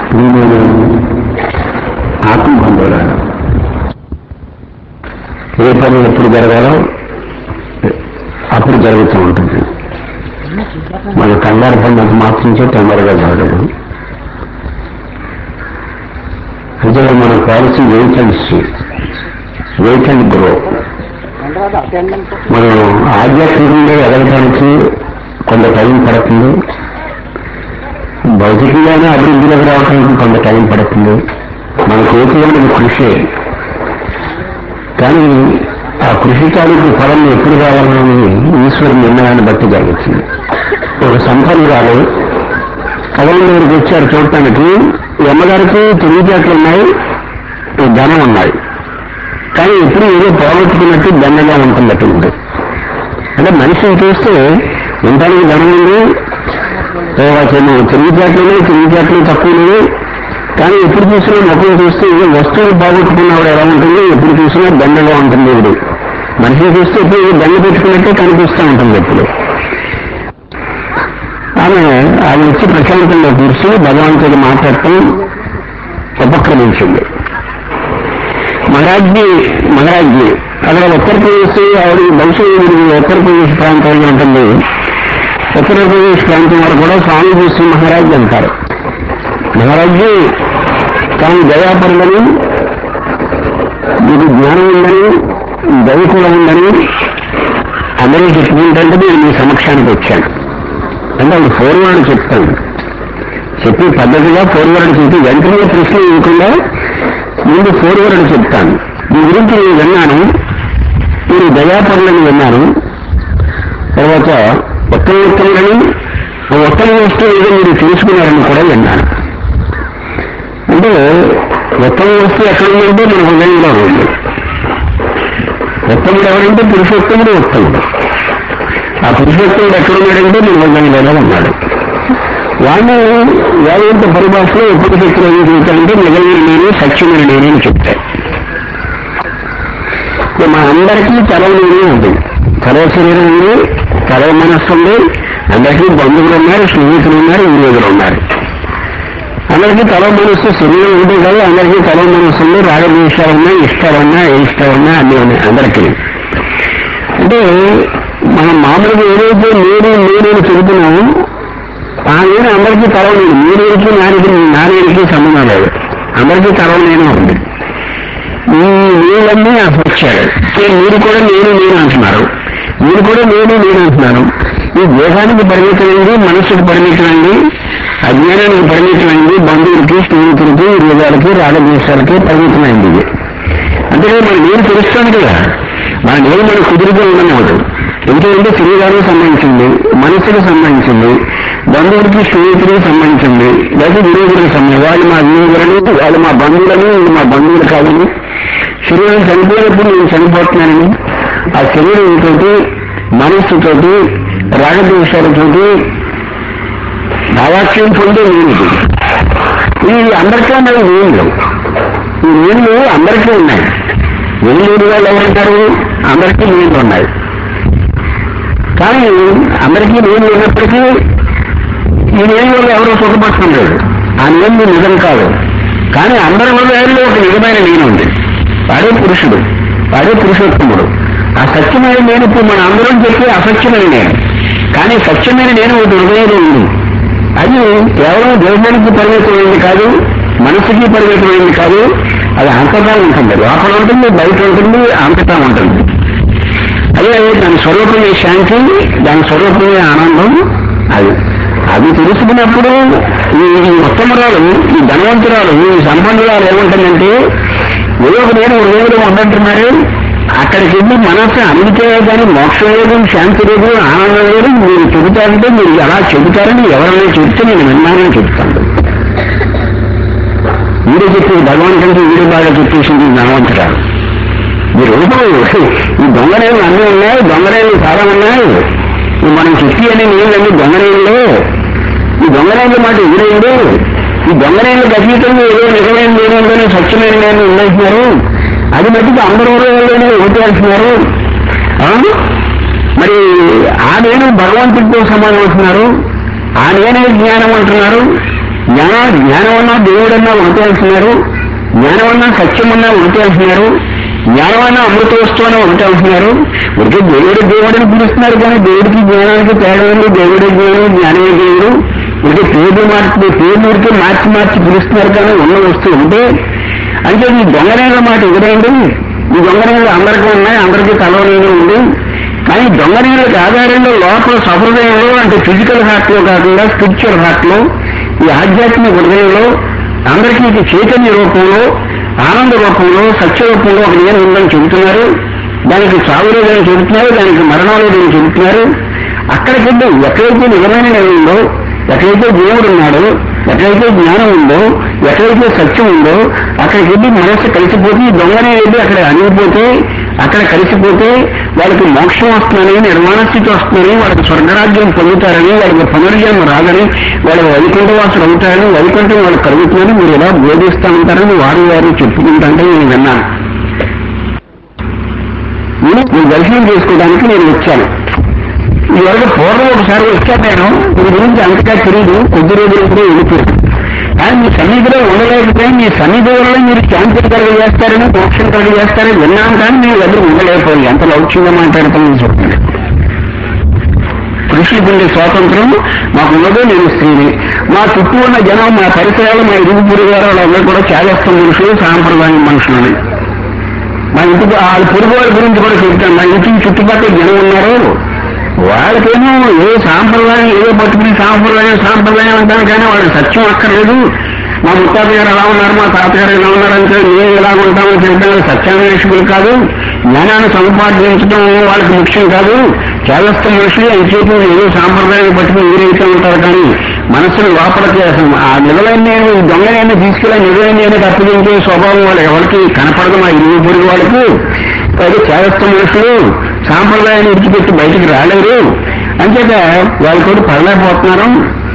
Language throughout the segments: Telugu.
నేను ఆత్మబంధువులను ఏ పని ఎప్పుడు జరగాలో అప్పుడు జరుగుతూ ఉంటుంది మన కంగారు పడినంత మాత్రించే తొందరగా జరగదు అంటే మన policy wait and see wait and grow మనం ఆధ్యాత్మికంగా ఎదగడానికి కొంత టైం పడుతుంది భౌతికంగానే అభివృద్ధిలోకి రావడానికి కొంత టైం పడుతుంది మన చేతిలోని కృషి కానీ ఆ కృషి తాలూకు ఫలం ఎప్పుడు రావాలని ఈశ్వరుని నిర్ణయాన్ని బట్టి జరుగుతుంది ఒక సంపన్నురాలు కథల దగ్గరికి వచ్చారు చూడటానికి ఈ అమ్మగారికి తెలివితేటలు ఉన్నాయి ఈ ధనం ఉన్నాయి కానీ ఎప్పుడు ఏదో పోగొట్టుకున్నట్టు దండగా ఉంటున్నట్టు ఉంది అంటే మనిషిని చూస్తే ఇంటానికి ధనం ఉంది చిన్న తెలివితేటలు తెలివితేటలు తక్కువ లేవు కానీ ఎప్పుడు చూసినా ముఖం చూస్తే ఏదో వస్తువులు బాగొట్టుకున్నవాడు ఎలా ఉంటుంది ఎప్పుడు చూసినా దండగా ఉంటుంది ఇప్పుడు మనిషిని చూస్తే ఎప్పుడు దండ పెట్టుకున్నట్టే కనిపిస్తూ ఉంటుంది ఎప్పుడు ఆమె ఆమె వచ్చి ప్రశాంతంగా కూర్చుని భగవంతుడు మాట్లాడటం ఉపక్రమించింది మహారాజ్జీ మహారాజ్జీ అక్కడ ఉత్తరప్రదేశ్ ఆవిడ భవిష్యత్తు ఉత్తరప్రదేశ్ ప్రాంతంలో ఉంటుంది ఉత్తరప్రదేశ్ ప్రాంతం వారు కూడా స్వామి శ్రీ మహారాజ్ అంటారు మహారాజ్జీ తాను దయాపరులని మీకు జ్ఞానం ఉందని దయ కూడా ఉందని అందరూ చెప్పుకుంటుంటే నేను మీ సమక్షానికి వచ్చాను అంటే ఆవిడ ఫోర్వర్డ్ చెప్తాను చెప్పి పద్ధతిగా ఫోర్వర్డ్ చెప్పి వెంటనే ప్రశ్న ఇవ్వకుండా ముందు ఫోర్వర్డ్ చెప్తాను మీ గురించి నేను విన్నాను మీరు దయాపరులని విన్నాను తర్వాత ఉత్తమ ఉత్తములని ఉత్తమ వస్తువు ఏదో మీరు తెలుసుకున్నారని కూడా విన్నాను అంటే ఉత్తమ వస్తువు ఎక్కడ ఉందంటే మన హృదయంలో ఉంది ఉత్తముడు ఎవరంటే పురుషోత్తముడు ఉత్తముడు ఆ పురుషోత్తముడు ఎక్కడున్నాడంటే మన హృదయంలోనే ఉన్నాడు వాడిని వేదాంత పరిభాషలో ఉపనిషత్తులు ఏం చెబుతారంటే నిజమైన నేను సత్యమైన నేనే అని చెప్తాయి ఇప్పుడు మా అందరికీ తలవ నేనే ఉంది తలవ శరీరం ఉంది తలవ మనస్సు ఉంది అందరికీ బంధువులు ఉన్నారు స్నేహితులు ఉన్నారు విరోధులు ఉన్నారు అందరికీ తలవ మనస్సు శరీరం ఉంటే కాదు అందరికీ తలవ మనస్సు ఉంది రాగద్వేషాలు ఉన్నాయి ఇష్టాలున్నా ఇష్టాలున్నా అన్నీ ఉన్నాయి అందరికీ అంటే మనం మామూలుగా ఏదైతే నేను నేను చెబుతున్నామో ఆ నేను అందరికీ తలవ నేను మీరేకి నానికి నానేనికి సంబంధం లేదు అందరికీ తలవ నేనే ఉంది ఈ నీళ్ళన్నీ వచ్చాడు మీరు కూడా నేను నేను అంటున్నారు మీరు కూడా నేను నేను అంటున్నారు ఈ దేహానికి పరిమితమైంది మనస్సుకు పరిమితమైంది అజ్ఞానానికి పరిమితమైంది బంధువులకి స్నేహితులకి హృదయాలకి రాగద్వేషాలకి పరిమితమైంది ఇది అంతేకాదు మన నేను తెలుస్తాను కదా మన నేను మన కుదురుగా ఉండనివ్వదు ఎందుకంటే శరీరానికి సంబంధించింది మనసుకు సంబంధించింది బంధువులకి స్నేహితులకు సంబంధించింది లేదా విరోధులకు సంబంధించి వాళ్ళు మా విరోధులని వాళ్ళు మా బంధువులని వీళ్ళు మా బంధువులు కాదని శరీరం చనిపోయినప్పుడు నేను చనిపోతున్నానని ఆ శరీరంతో మనస్సుతోటి రాగద్వేషాలతోటి భావాక్యం పొందే నేను ఇది అందరికీ ఉన్నాయి నీళ్ళు ఈ నీళ్లు అందరికీ ఉన్నాయి నీళ్ళు వాళ్ళు ఎవరంటారు అందరికీ నీళ్లు ఉన్నాయి కానీ అందరికీ నీళ్లు ఉన్నప్పటికీ ఈ నీళ్ళు ఎవరో సుఖపడుతుండలేదు ఆ నీళ్ళు నిజం కాదు కానీ అందరి హృదయాల్లో ఒక నిజమైన నేను ఉంది వాడే పురుషుడు వాడే పురుషోత్తముడు ఆ సత్యమైన నేను ఇప్పుడు మన అందరం చెప్పే అసత్యమైన నేను కానీ సత్యమైన నేను ఒక హృదయంలో ఉంది అది కేవలం దేశానికి పరిమితమైంది కాదు మనసుకి పరిమితమైంది కాదు అది అంతటా ఉంటుంది లోపల ఉంటుంది బయట ఉంటుంది అంతటా ఉంటుంది అదే దాని స్వరూపమే శాంతి దాని స్వరూపమే ఆనందం అది అది తెలుసుకున్నప్పుడు ఈ ఈ ఉత్తమరాలు ఈ ధనవంతురాలు ఈ సంపన్నురాలు ఏముంటుందంటే ఏదో ఒక నేను హృదయంలో ఉండంటున్నారు అక్కడికి వెళ్ళి మనసు అందుకే కానీ మోక్షం లేదు శాంతి లేదు ఆనందం లేదు మీరు చెబుతారంటే మీరు ఎలా చెబుతారని ఎవరైనా చెప్తే నేను విన్నానని చెప్తాను వీడే చెప్పి భగవంతుడికి వీడు బాగా చెప్పేసింది ధనవంతురాలు మీరు ఈ దొంగనేళ్ళు అన్నీ ఉన్నాయి దొంగనేళ్ళు చాలా ఉన్నాయి ఈ మనం చెప్పి అని నీళ్ళన్నీ దొంగనేళ్ళు ఈ దొంగనేళ్ళ మాట ఎదురైంది ఈ దొంగనేళ్ళు అతీతంగా ఏదో నిజమైన నేనంలోనే స్వచ్ఛమైన నేను ఉందంటున్నారు అది మట్టికి అందరూ ఊళ్ళోనే ఒకటి అంటున్నారు ఆ? మరి ఆ నేను భగవంతుడితో సమానం అంటున్నారు ఆ నేనే జ్ఞానం అంటున్నారు జ్ఞాన జ్ఞానం అన్నా దేవుడన్నా ఒకటే అంటున్నారు జ్ఞానం అన్నా సత్యం అన్నా ఒకటే అంటున్నారు జ్ఞానం అన్నా అమృత వస్తువు అన్నా ఒకటే అంటున్నారు ఒకటే దేవుడు దేవుడని పిలుస్తున్నారు కానీ దేవుడికి జ్ఞానానికి తేడా ఉంది దేవుడే జ్ఞానం జ్ఞానమే దేవుడు ఒకటి పేర్లు మార్చి పేర్లు మార్చి మార్చి పిలుస్తున్నారు కానీ ఉన్న వస్తువు ఉంటే అంటే ఈ దొంగనేల మాట ఎదురైంది ఈ దొంగనేలు అందరికీ ఉన్నాయి అందరికీ తలవనేది ఉంది కానీ దొంగనేలకు ఆధారంగా లోపల సహృదయంలో అంటే ఫిజికల్ హార్ట్ లో కాకుండా స్పిరిచువల్ హార్ట్ లో ఈ ఆధ్యాత్మిక హృదయంలో అందరికీ ఇది చైతన్య రూపంలో ఆనంద రూపంలో సత్య రూపంలో ఒక నేను ఉందని చెబుతున్నారు దానికి చావు లేదని చెబుతున్నారు దానికి మరణం లేదని చెబుతున్నారు అక్కడికి వెళ్ళి ఎక్కడైతే నిజమైన నేను ఉందో ఎక్కడైతే దేవుడు ఉన్నాడో ఎక్కడైతే జ్ఞానం ఉందో ఎక్కడైతే సత్యం ఉందో అక్కడికి వెళ్ళి మనస్సు కలిసిపోతే ఈ దొంగనే వెళ్ళి అక్కడ అణిగిపోతే అక్కడ కలిసిపోతే వాళ్ళకి మోక్షం వస్తుందని నిర్మాణ స్థితి వస్తుందని వాళ్ళకి స్వర్గరాజ్యం పొందుతారని వాళ్ళకి పునర్జన్మ రాదని వాళ్ళకి వైకుంఠవాసులు అవుతారని వైకుంఠం వాళ్ళకి కలుగుతుందని మీరు ఎలా బోధిస్తూ ఉంటారని వారు వారు చెప్పుకుంటుంటే నేను విన్నాను నేను ఈ దర్శనం చేసుకోవడానికి నేను వచ్చాను ఈ వరకు పూర్వం ఒకసారి వచ్చాను నేను మీ గురించి అంతగా తెలియదు కొద్ది రోజులు కూడా వెళ్ళిపోయాను కానీ మీ సన్నిధిలో ఉండలేకపోయి మీ సన్నిధి వల్ల మీరు శాంతి కలుగు చేస్తారని మోక్షం కలుగు చేస్తారని విన్నాం కానీ మీ దగ్గర ఉండలేకపోయి ఎంత లౌక్యంగా మాట్లాడుతామని చెప్పండి పురుషులకు ఉండే స్వాతంత్రం మాకు ఉండదు నేను స్త్రీని మా చుట్టూ ఉన్న జనం మా పరిసరాలు మా ఇరుగు పొరుగు వారు వాళ్ళందరూ కూడా చేదస్థం మనుషులు సాంప్రదాయం మనుషులని మా ఇంటికి ఆ పొరుగు వారి గురించి కూడా చెప్తాను మా ఇంటికి చుట్టుపక్కల జనం ఉన్నారు వాళ్ళకేమో ఏ సాంప్రదాయం ఏదో పట్టుకుని సాంప్రదాయం సాంప్రదాయం అంటాను కానీ వాళ్ళకి సత్యం అక్కర్లేదు మా ముత్తాత గారు ఎలా ఉన్నారు మా తాతగారు ఎలా ఉన్నారు అంటే మేము ఎలా ఉంటామో చెప్పడం సత్యాన్వేషకులు కాదు జ్ఞానాన్ని సముపార్జించడం వాళ్ళకి ముఖ్యం కాదు చేదస్థ మనుషులు ఎంతసేపు ఏదో సాంప్రదాయాన్ని పట్టుకుని ఎదురైతే ఉంటారు కానీ మనస్సును లోపలికి అసలు ఆ నిజమైన నేను దొంగనైనా తీసుకెళ్ళి నిజమైన నేను అప్పగించే స్వభావం వాళ్ళకి ఎవరికి కనపడదు మా ఇరుగు పొరుగు వాళ్ళకు పైగా చేదస్థ మనుషులు సాంప్రదాయాన్ని విడిచిపెట్టి బయటికి రాలేరు అంచేత వాళ్ళు కూడా పడలేకపోతున్నారు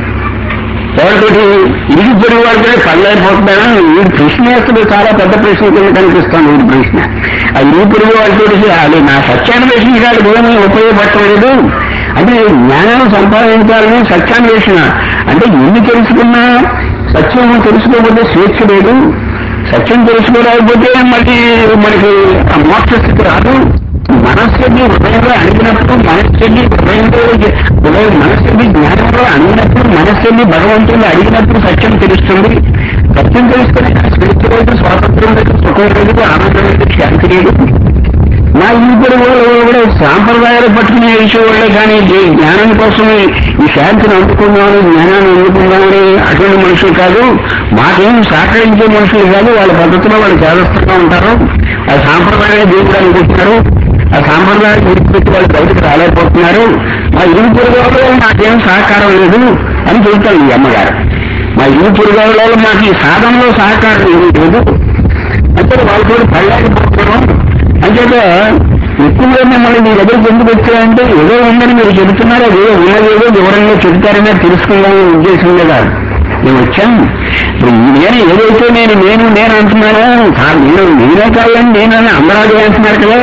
ఎవరితోటి ఇరుగు పొరుగు వాళ్ళకి పడలేకపోతున్నారు వీడు ప్రశ్న వేస్తుంది చాలా పెద్ద ప్రశ్న కింద కనిపిస్తుంది వీడి ప్రశ్న ఆ ఇరుగు పొరుగు వాళ్ళతో అది నా సత్యాన్వేషణ కాదు ఏమీ ఉపయోగపడలేదు అంటే జ్ఞానాన్ని సంపాదించాలని సత్యాన్వేషణ అంటే ఎన్ని తెలుసుకున్నా సత్యం తెలుసుకోకపోతే స్వేచ్ఛ లేదు సత్యం తెలుసుకోలేకపోతే మళ్ళీ మనకి ఆ మోక్ష స్థితి రాదు మనస్సుని హృదయంలో అడిగినప్పుడు మనస్సుని హృదయంలో హృదయం మనస్సుని జ్ఞానంలో అడిగినప్పుడు మనస్సుని భగవంతుని అడిగినప్పుడు సత్యం తెలుస్తుంది సత్యం తెలుసుకునే స్వేచ్ఛ లేదు స్వాతంత్రం లేదు సుఖం లేదు ఆనందం లేదు శాంతి లేదు నా ఇప్పుడు కూడా సాంప్రదాయాలు పట్టుకునే విషయం వాళ్ళే కానీ ఈ జ్ఞానం కోసం ఈ శాంతిని అందుకుందామని జ్ఞానాన్ని అందుకుందామని అటువంటి మనుషులు కాదు మాకేం సహకరించే మనుషులు కాదు వాళ్ళ పద్ధతిలో వాళ్ళు చేదస్థంగా ఉంటారు ఆ సాంప్రదాయాన్ని దేవుడు అనుకుంటున్నారు ఆ సాంప్రదాయాన్ని విడిచిపెట్టి వాళ్ళు బయటకు రాలేకపోతున్నారు మా ఇరుగు పొరుగులో నాకేం సహకారం లేదు అని చెబుతాను ఈ అమ్మగారు మా ఇరుగు పొరుగులో మాకు ఈ సాధనలో సహకారం ఏమీ లేదు అంటే వాళ్ళు కూడా పడలేకపోతున్నాం అంచేత ఎక్కువగా మిమ్మల్ని మీ దగ్గరికి ఎందుకు వచ్చాయంటే ఏదో ఉందని మీరు చెబుతున్నారు అది ఏదో ఉన్నది ఏదో వివరంగా చెబుతారనే తెలుసుకుందామనే ఉద్దేశం లేదా నేను వచ్చాను ఇప్పుడు నేను ఏదైతే నేను నేను నేను అంటున్నానో కాదు నేను నేనే కాదని నేనని అందరూ అదే అంటున్నారు కదా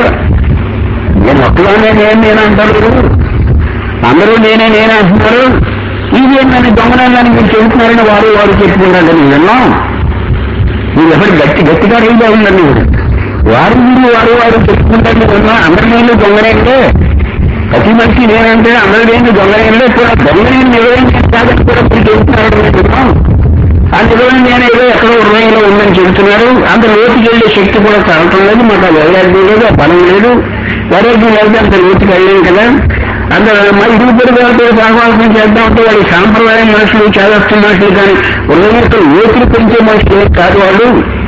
నేను ఒక్కగానే నేను నేను అంటారు అందరూ నేనే నేనే అంటున్నారు ఇది ఏంటని దొంగనని మీరు చెబుతున్నారని వారు వారు చెప్పుకున్నారు నేను విన్నాం మీరు ఎవరు గట్టి గట్టిగా రీగా ఉండండి మీరు వారు మీరు వారు వారు చెప్పుకుంటారు ఉన్నా అందరి నేను దొంగనేంటే ప్రతి మనిషి నేనంటే అందరి నేను దొంగనేంటే కూడా దొంగనేని నిలవేంటి కాదని కూడా మీరు చెబుతున్నారు విన్నాం ఆ నిలవని నేను ఏదో ఎక్కడో హృదయంలో ఉందని చెబుతున్నారు అంత లోతుకి వెళ్ళే శక్తి కూడా చాలటం లేదు మాకు ఆ వైరాగ్యం లేదు ఆ బలం లేదు వైరాగ్యం లేదు అంత లోతుకి వెళ్ళలేం కదా అంత మా ఇరుగు పొరుగు వాళ్ళతో సహవాసం చేద్దామంటే వాళ్ళు సాంప్రదాయ మనుషులు చేదస్తు మనుషులు కానీ హృదయంతో లోతులు పెంచే మనుషులు కాదు వాళ్ళు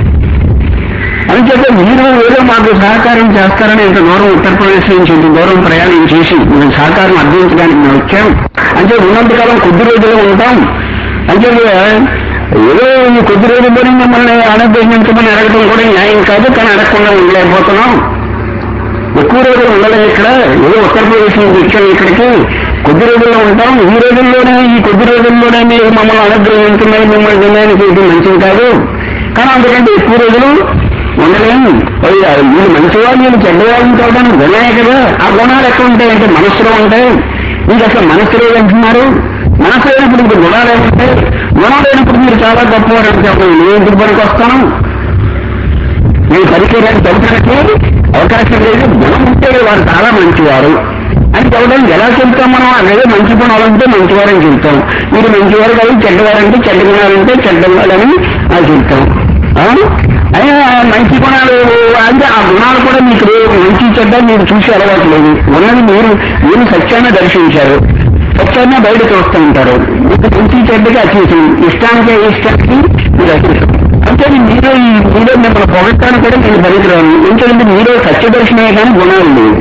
అందుచేత మీరు ఏదో మాకు సహకారం చేస్తారని ఇంత దూరం ఉత్తరప్రదేశ్ నుంచి ఇంత దూరం ప్రయాణం చేసి మేము సహకారం అందించడానికి మేము వచ్చాం అంటే ఉన్నంతకాలం కొద్ది రోజులు ఉంటాం అంటే ఏదో ఈ కొద్ది రోజుల్లోనే మిమ్మల్ని అనుగ్రహించమని అడగడం కూడా న్యాయం కాదు కానీ అడగకుండా ఉండలేకపోతున్నాం ఎక్కువ రోజులు ఉండలేము ఇక్కడ ఏదో ఉత్తరప్రదేశ్ నుంచి వచ్చాం ఇక్కడికి కొద్ది రోజుల్లో ఉంటాం ఈ రోజుల్లోనే ఈ కొద్ది రోజుల్లోనే మీరు మమ్మల్ని అనుగ్రహించున్నారు మిమ్మల్ని నిర్ణయానికి చేయడం మంచిది కాదు కానీ అందుకంటే ఎక్కువ రోజులు ఉండలేము పైగా మీరు మంచివాళ్ళు మీరు చెడ్డవాళ్ళని చూడడానికి గుణమే కదా ఆ గుణాలు ఎక్కడ ఉంటాయంటే మనస్సులో ఉంటాయి మీకు అసలు మనస్సు లేదంటున్నారు మనసు లేనప్పుడు ఇప్పుడు గుణాలు ఏమంటే గుణం లేనప్పుడు మీరు చాలా గొప్పవారు అంటే అప్పుడు నేను ఎందుకు పనికి వస్తాను నేను పరిచయాన్ని చదువుతానికి అవకాశం లేదు గుణం ఉంటే వారు చాలా మంచివారు అని చెప్పడం ఎలా చెబుతాం మనం అనేది మంచి గుణాలు ఉంటే మంచివారని చెబుతాం మీరు మంచివారు కాదు చెడ్డవారంటే చెడ్డ గుణాలు ఉంటే చెడ్డవాళ్ళని అది చెబుతాం ఆ? అయినా మంచి గుణాలు అంటే ఆ గుణాలు కూడా మీకు లేవు. మంచి చెడ్డ మీరు చూసి అలవాటు లేదు ఉన్నది మీరు మీరు సత్యాన్ని దర్శించారు సత్యాన్ని బయట చూస్తూ ఉంటారు మీకు మంచి చెడ్డకి అతీతం ఇష్టానికి ఇష్టానికి మీరు అతీతం అంటే మీలో ఈ మీలో మిమ్మల్ని పొగట్టానికి కూడా నేను పనికిరాను ఎందుకంటే మీలో సత్య దర్శనమే కానీ గుణాలు లేవు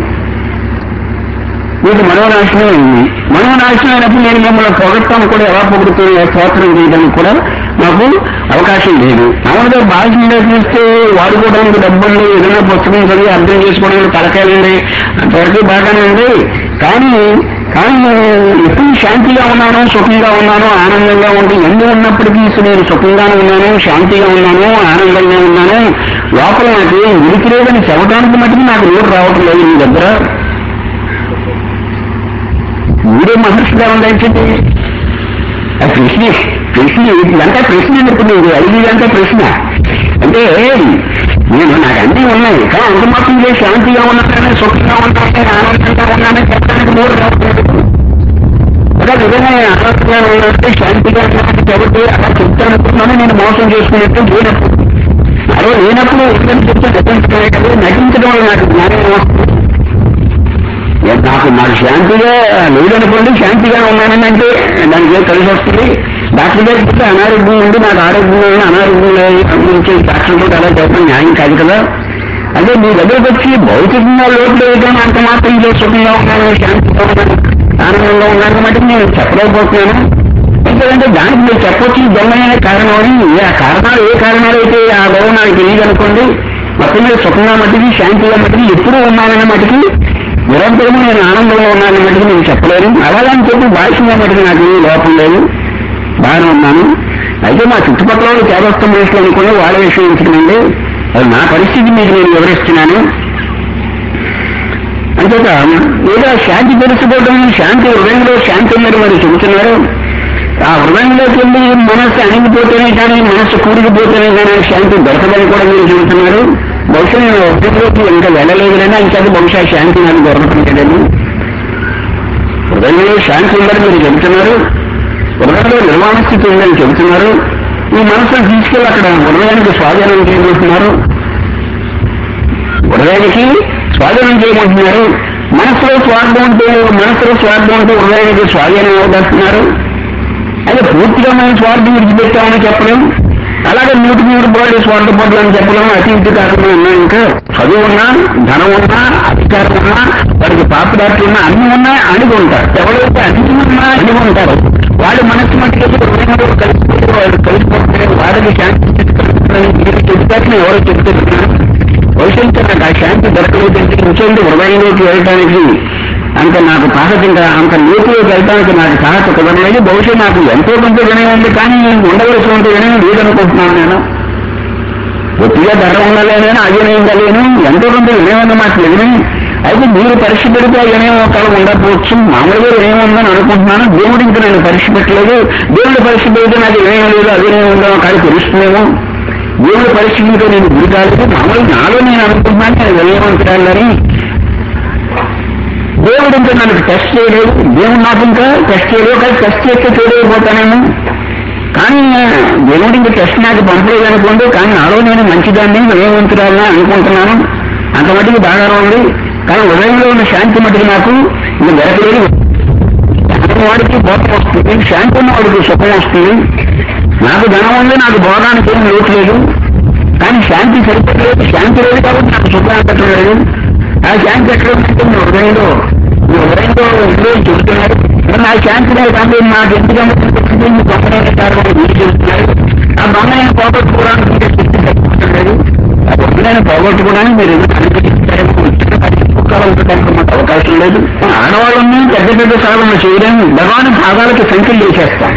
మీకు మనోనాశనం అయింది మనోనాశనం అయినప్పుడు నేను మిమ్మల్ని పొగట్టాను కూడా ఎలా పొగుడుతుంది స్తోత్రం చేయడానికి కూడా నాకు అవకాశం లేదు మామూలుగా బాధ్యంగా చూస్తే వాడుకోవడానికి డబ్బులు ఏదైనా పుస్తకం చదివి అర్థం చేసుకోవడానికి తలకాయలండి అంతవరకు బాగానే ఉంది కానీ కానీ ఎప్పుడు శాంతిగా ఉన్నాను సుఖంగా ఉన్నాను ఆనందంగా ఉండి ఎన్ని ఉన్నప్పటికీ నేను సుఖంగానే ఉన్నాను శాంతిగా ఉన్నాను ఆనందంగా ఉన్నాను లోపల నాకు ఏం ఉనికి లేదని చెప్పడానికి మటుకు నాకు నోరు రావటం లేదు మీ దగ్గర మీరే మహర్షిగా ఉందంటే ఆ ప్రశ్న ప్రశ్న ఇదంతా ప్రశ్న అనుకుంది ఇది ఐదుదంతా ప్రశ్న అంటే నేను నాకు అన్నీ ఉన్నాయి కానీ అంత మాత్రం లేదు శాంతిగా ఉన్నానని సుఖంగా ఉన్నానని ఆనందంగా ఉన్నానని చెప్పడానికి మూడు రావట్లేదు అలా నిజంగా నేను ఆనందంగా ఉన్నట్టు శాంతిగా ఉన్నట్టు చెబితే అలా చెప్తానుకున్నాను నేను మోసం చేసుకున్నట్టు లేనప్పుడు అదే లేనప్పుడు ఎందుకని చెప్తే నటించడమే కదా నటించడం వల్ల నాకు జ్ఞానం వస్తుంది ఏ నాకు నాకు శాంతిగా లేదనుకోండి శాంతిగా ఉన్నానని అంటే దానికి ఏం కలిసి వస్తుంది డాక్టర్ గారికి చెప్తే అనారోగ్యం ఉంది నాకు ఆరోగ్యం లేదు అనారోగ్యం లేదు గురించి డాక్టర్ కూడా అలా చెప్పడం న్యాయం కాదు కదా అదే మీ దగ్గరకు వచ్చి భౌతికంగా లోటు లేదని అంత మాత్రం ఇదే సుఖంగా ఉన్నాను శాంతిగా ఉన్నాను ఆనందంగా ఉన్నాను మటుకు నేను చెప్పలేకపోతున్నాను ఎందుకంటే దానికి మీరు చెప్పొచ్చు ఈ దొంగమైన కారణం అని ఏ ఆ కారణాలు ఏ కారణాలు అయితే ఆ గౌరవం నాకు తెలియదు అనుకోండి మొత్తం మీద సుఖంగా మట్టికి శాంతిగా మట్టికి ఎప్పుడూ ఉన్నానన్న మట్టికి నిరంతరము నేను ఆనందంలో ఉన్నానన్న మట్టికి నేను చెప్పలేను అలాగని చెప్పి భాషగా మట్టికి నాకు ఏమీ లోపం లేదు బాగానే ఉన్నాను అయితే మా చుట్టుపక్కల వాళ్ళు చేదస్తం మనుషులు అనుకుని వాళ్ళ విషయం ఉంచుకునండి అది నా పరిస్థితి మీకు నేను వివరిస్తున్నాను అంచేత ఏదో శాంతి తెలుసుకోవడం శాంతి హృదయంలో శాంతి ఉందని మరి చెబుతున్నారు ఆ హృదయంలోకి వెళ్ళి మనస్సు అణిగిపోతేనే కానీ మనస్సు కూడికిపోతేనే కానీ శాంతి దొరకదని కూడా మీరు చెబుతున్నారు బహుశా నేను హృదయంలోకి ఇంకా వెళ్ళలేదు కానీ ఇంకా బహుశా శాంతి నాకు దొరకట్లేదని హృదయంలో శాంతి ఉందని మీరు చెబుతున్నారు హృదయంలో నిర్మాణ స్థితి ఉందని చెబుతున్నారు ఈ మనసును తీసుకెళ్ళి అక్కడ హృదయానికి స్వాధీనం చేయబోతున్నారు హృదయానికి స్వాధీనం చేయమంటున్నారు మనసులో స్వార్థం ఉంటే మనసులో స్వార్థం ఉంటే హృదయానికి స్వాధీనం అవదంటున్నారు అయితే పూర్తిగా మనం స్వార్థం విడిచిపెట్టామని చెప్పలేం అలాగే నూటి నూరు పోటీ స్వార్థపడ్లు అని చెప్పలేము అతి ఇటు కాకుండా ఉన్నాయి ఇంకా చదువు ఉన్నా ధనం ఉన్నా అధికారం ఉన్నా వాడికి పాపులారిటీ ఉన్నా అన్ని ఉన్నా అణిగి ఉంటారు ఎవరైతే అన్ని ఉన్నా అణిగి ఉంటారు వాడు మనసు మట్టుకెళ్ళి హృదయంలో కలిసిపోతే వాళ్ళు కలిసిపోతే వాళ్ళకి శాంతి మీరు చెబుతారని ఎవరో చెబుతున్నారు భవిష్యత్తు నాకు ఆ శాంతి దొరకలేదంటే ఇంకేంటి హృదయంలోకి వెళ్ళడానికి అంత నాకు తాహత ఇంకా అంత లోతులోకి వెళ్ళడానికి నాకు తాహత కుదరలేదు బహుశా నాకు ఎంతో కొంత వినయం ఉంది కానీ ఉండవలసినంత వినయం లేదనుకుంటున్నాను నేను ఒత్తిగా ధర ఉండలేను అవినయం కలిగను ఎంతో కొంత వినయం మాకు లేదు అయితే మీరు పరీక్ష పెడితే ఆ వినయం ఒకవేళ ఉండకపోవచ్చు మామూలుగా వినయం ఉందని అనుకుంటున్నాను దేవుడు ఇంకా నేను పరీక్ష పెట్టలేదు దేవుడు పరీక్ష పెడితే నాకు వినయం లేదు అవినయం ఉందో ఒకవేళ తెలుస్తున్నాము దేవుడు పరిస్థితితో నేను గురి కాలేదు మామూలు నాలో నేను అనుకుంటున్నాను నేను వినయవంతురాలని దేవుడు ఇంకా నన్ను టెస్ట్ చేయలేదు దేవుడు నాకు ఇంకా టెస్ట్ చేయలేదు కానీ టెస్ట్ చేస్తే చూడలేకపోతానేమో కానీ దేవుడు ఇంకా టెస్ట్ నాకు పంపలేదు అనుకోండి కానీ నాలో నేను మంచిదాన్ని వినయవంతురాలని అనుకుంటున్నాను అంత మటుకు బాగానే ఉంది కానీ ఉదయంలో ఉన్న శాంతి మటుకు నాకు ఇంకా దొరకలేదు ధనం వాడికి భోగం వస్తుంది శాంతి ఉన్న వాడికి సుఖం వస్తుంది నాకు ధనం ఉంది నాకు భోగానికి ఏం లోటు లేదు కానీ శాంతి సరిపోలేదు శాంతి లేదు కాబట్టి నాకు సుఖం ఎక్కడం లేదు ఆ శాంతి ఎక్కడ ఉందంటే మీ హృదయంలో మీ హృదయంలో ఇంట్లో చెబుతున్నారు మరి ఆ శాంతి లేదు కాబట్టి నాకు ఎందుకంటే మీ దొంగలైన కారణం మీరు చెబుతున్నారు ఆ దొంగలైన పోగొట్టుకోవడానికి ఇంకా శక్తి సరిపోతలేదు ఆ దొంగలైన పోగొట్టుకోవడానికి మీరు ఎందుకు అనుమతిస్తారేమో వచ్చిన పరిస్థితులకు మాకు అవకాశం లేదు ఆడవాళ్ళని పెద్ద పెద్ద సాధన చేయడం భగవాన్ పాదాలకి సంఖ్యలు చేసేస్తాం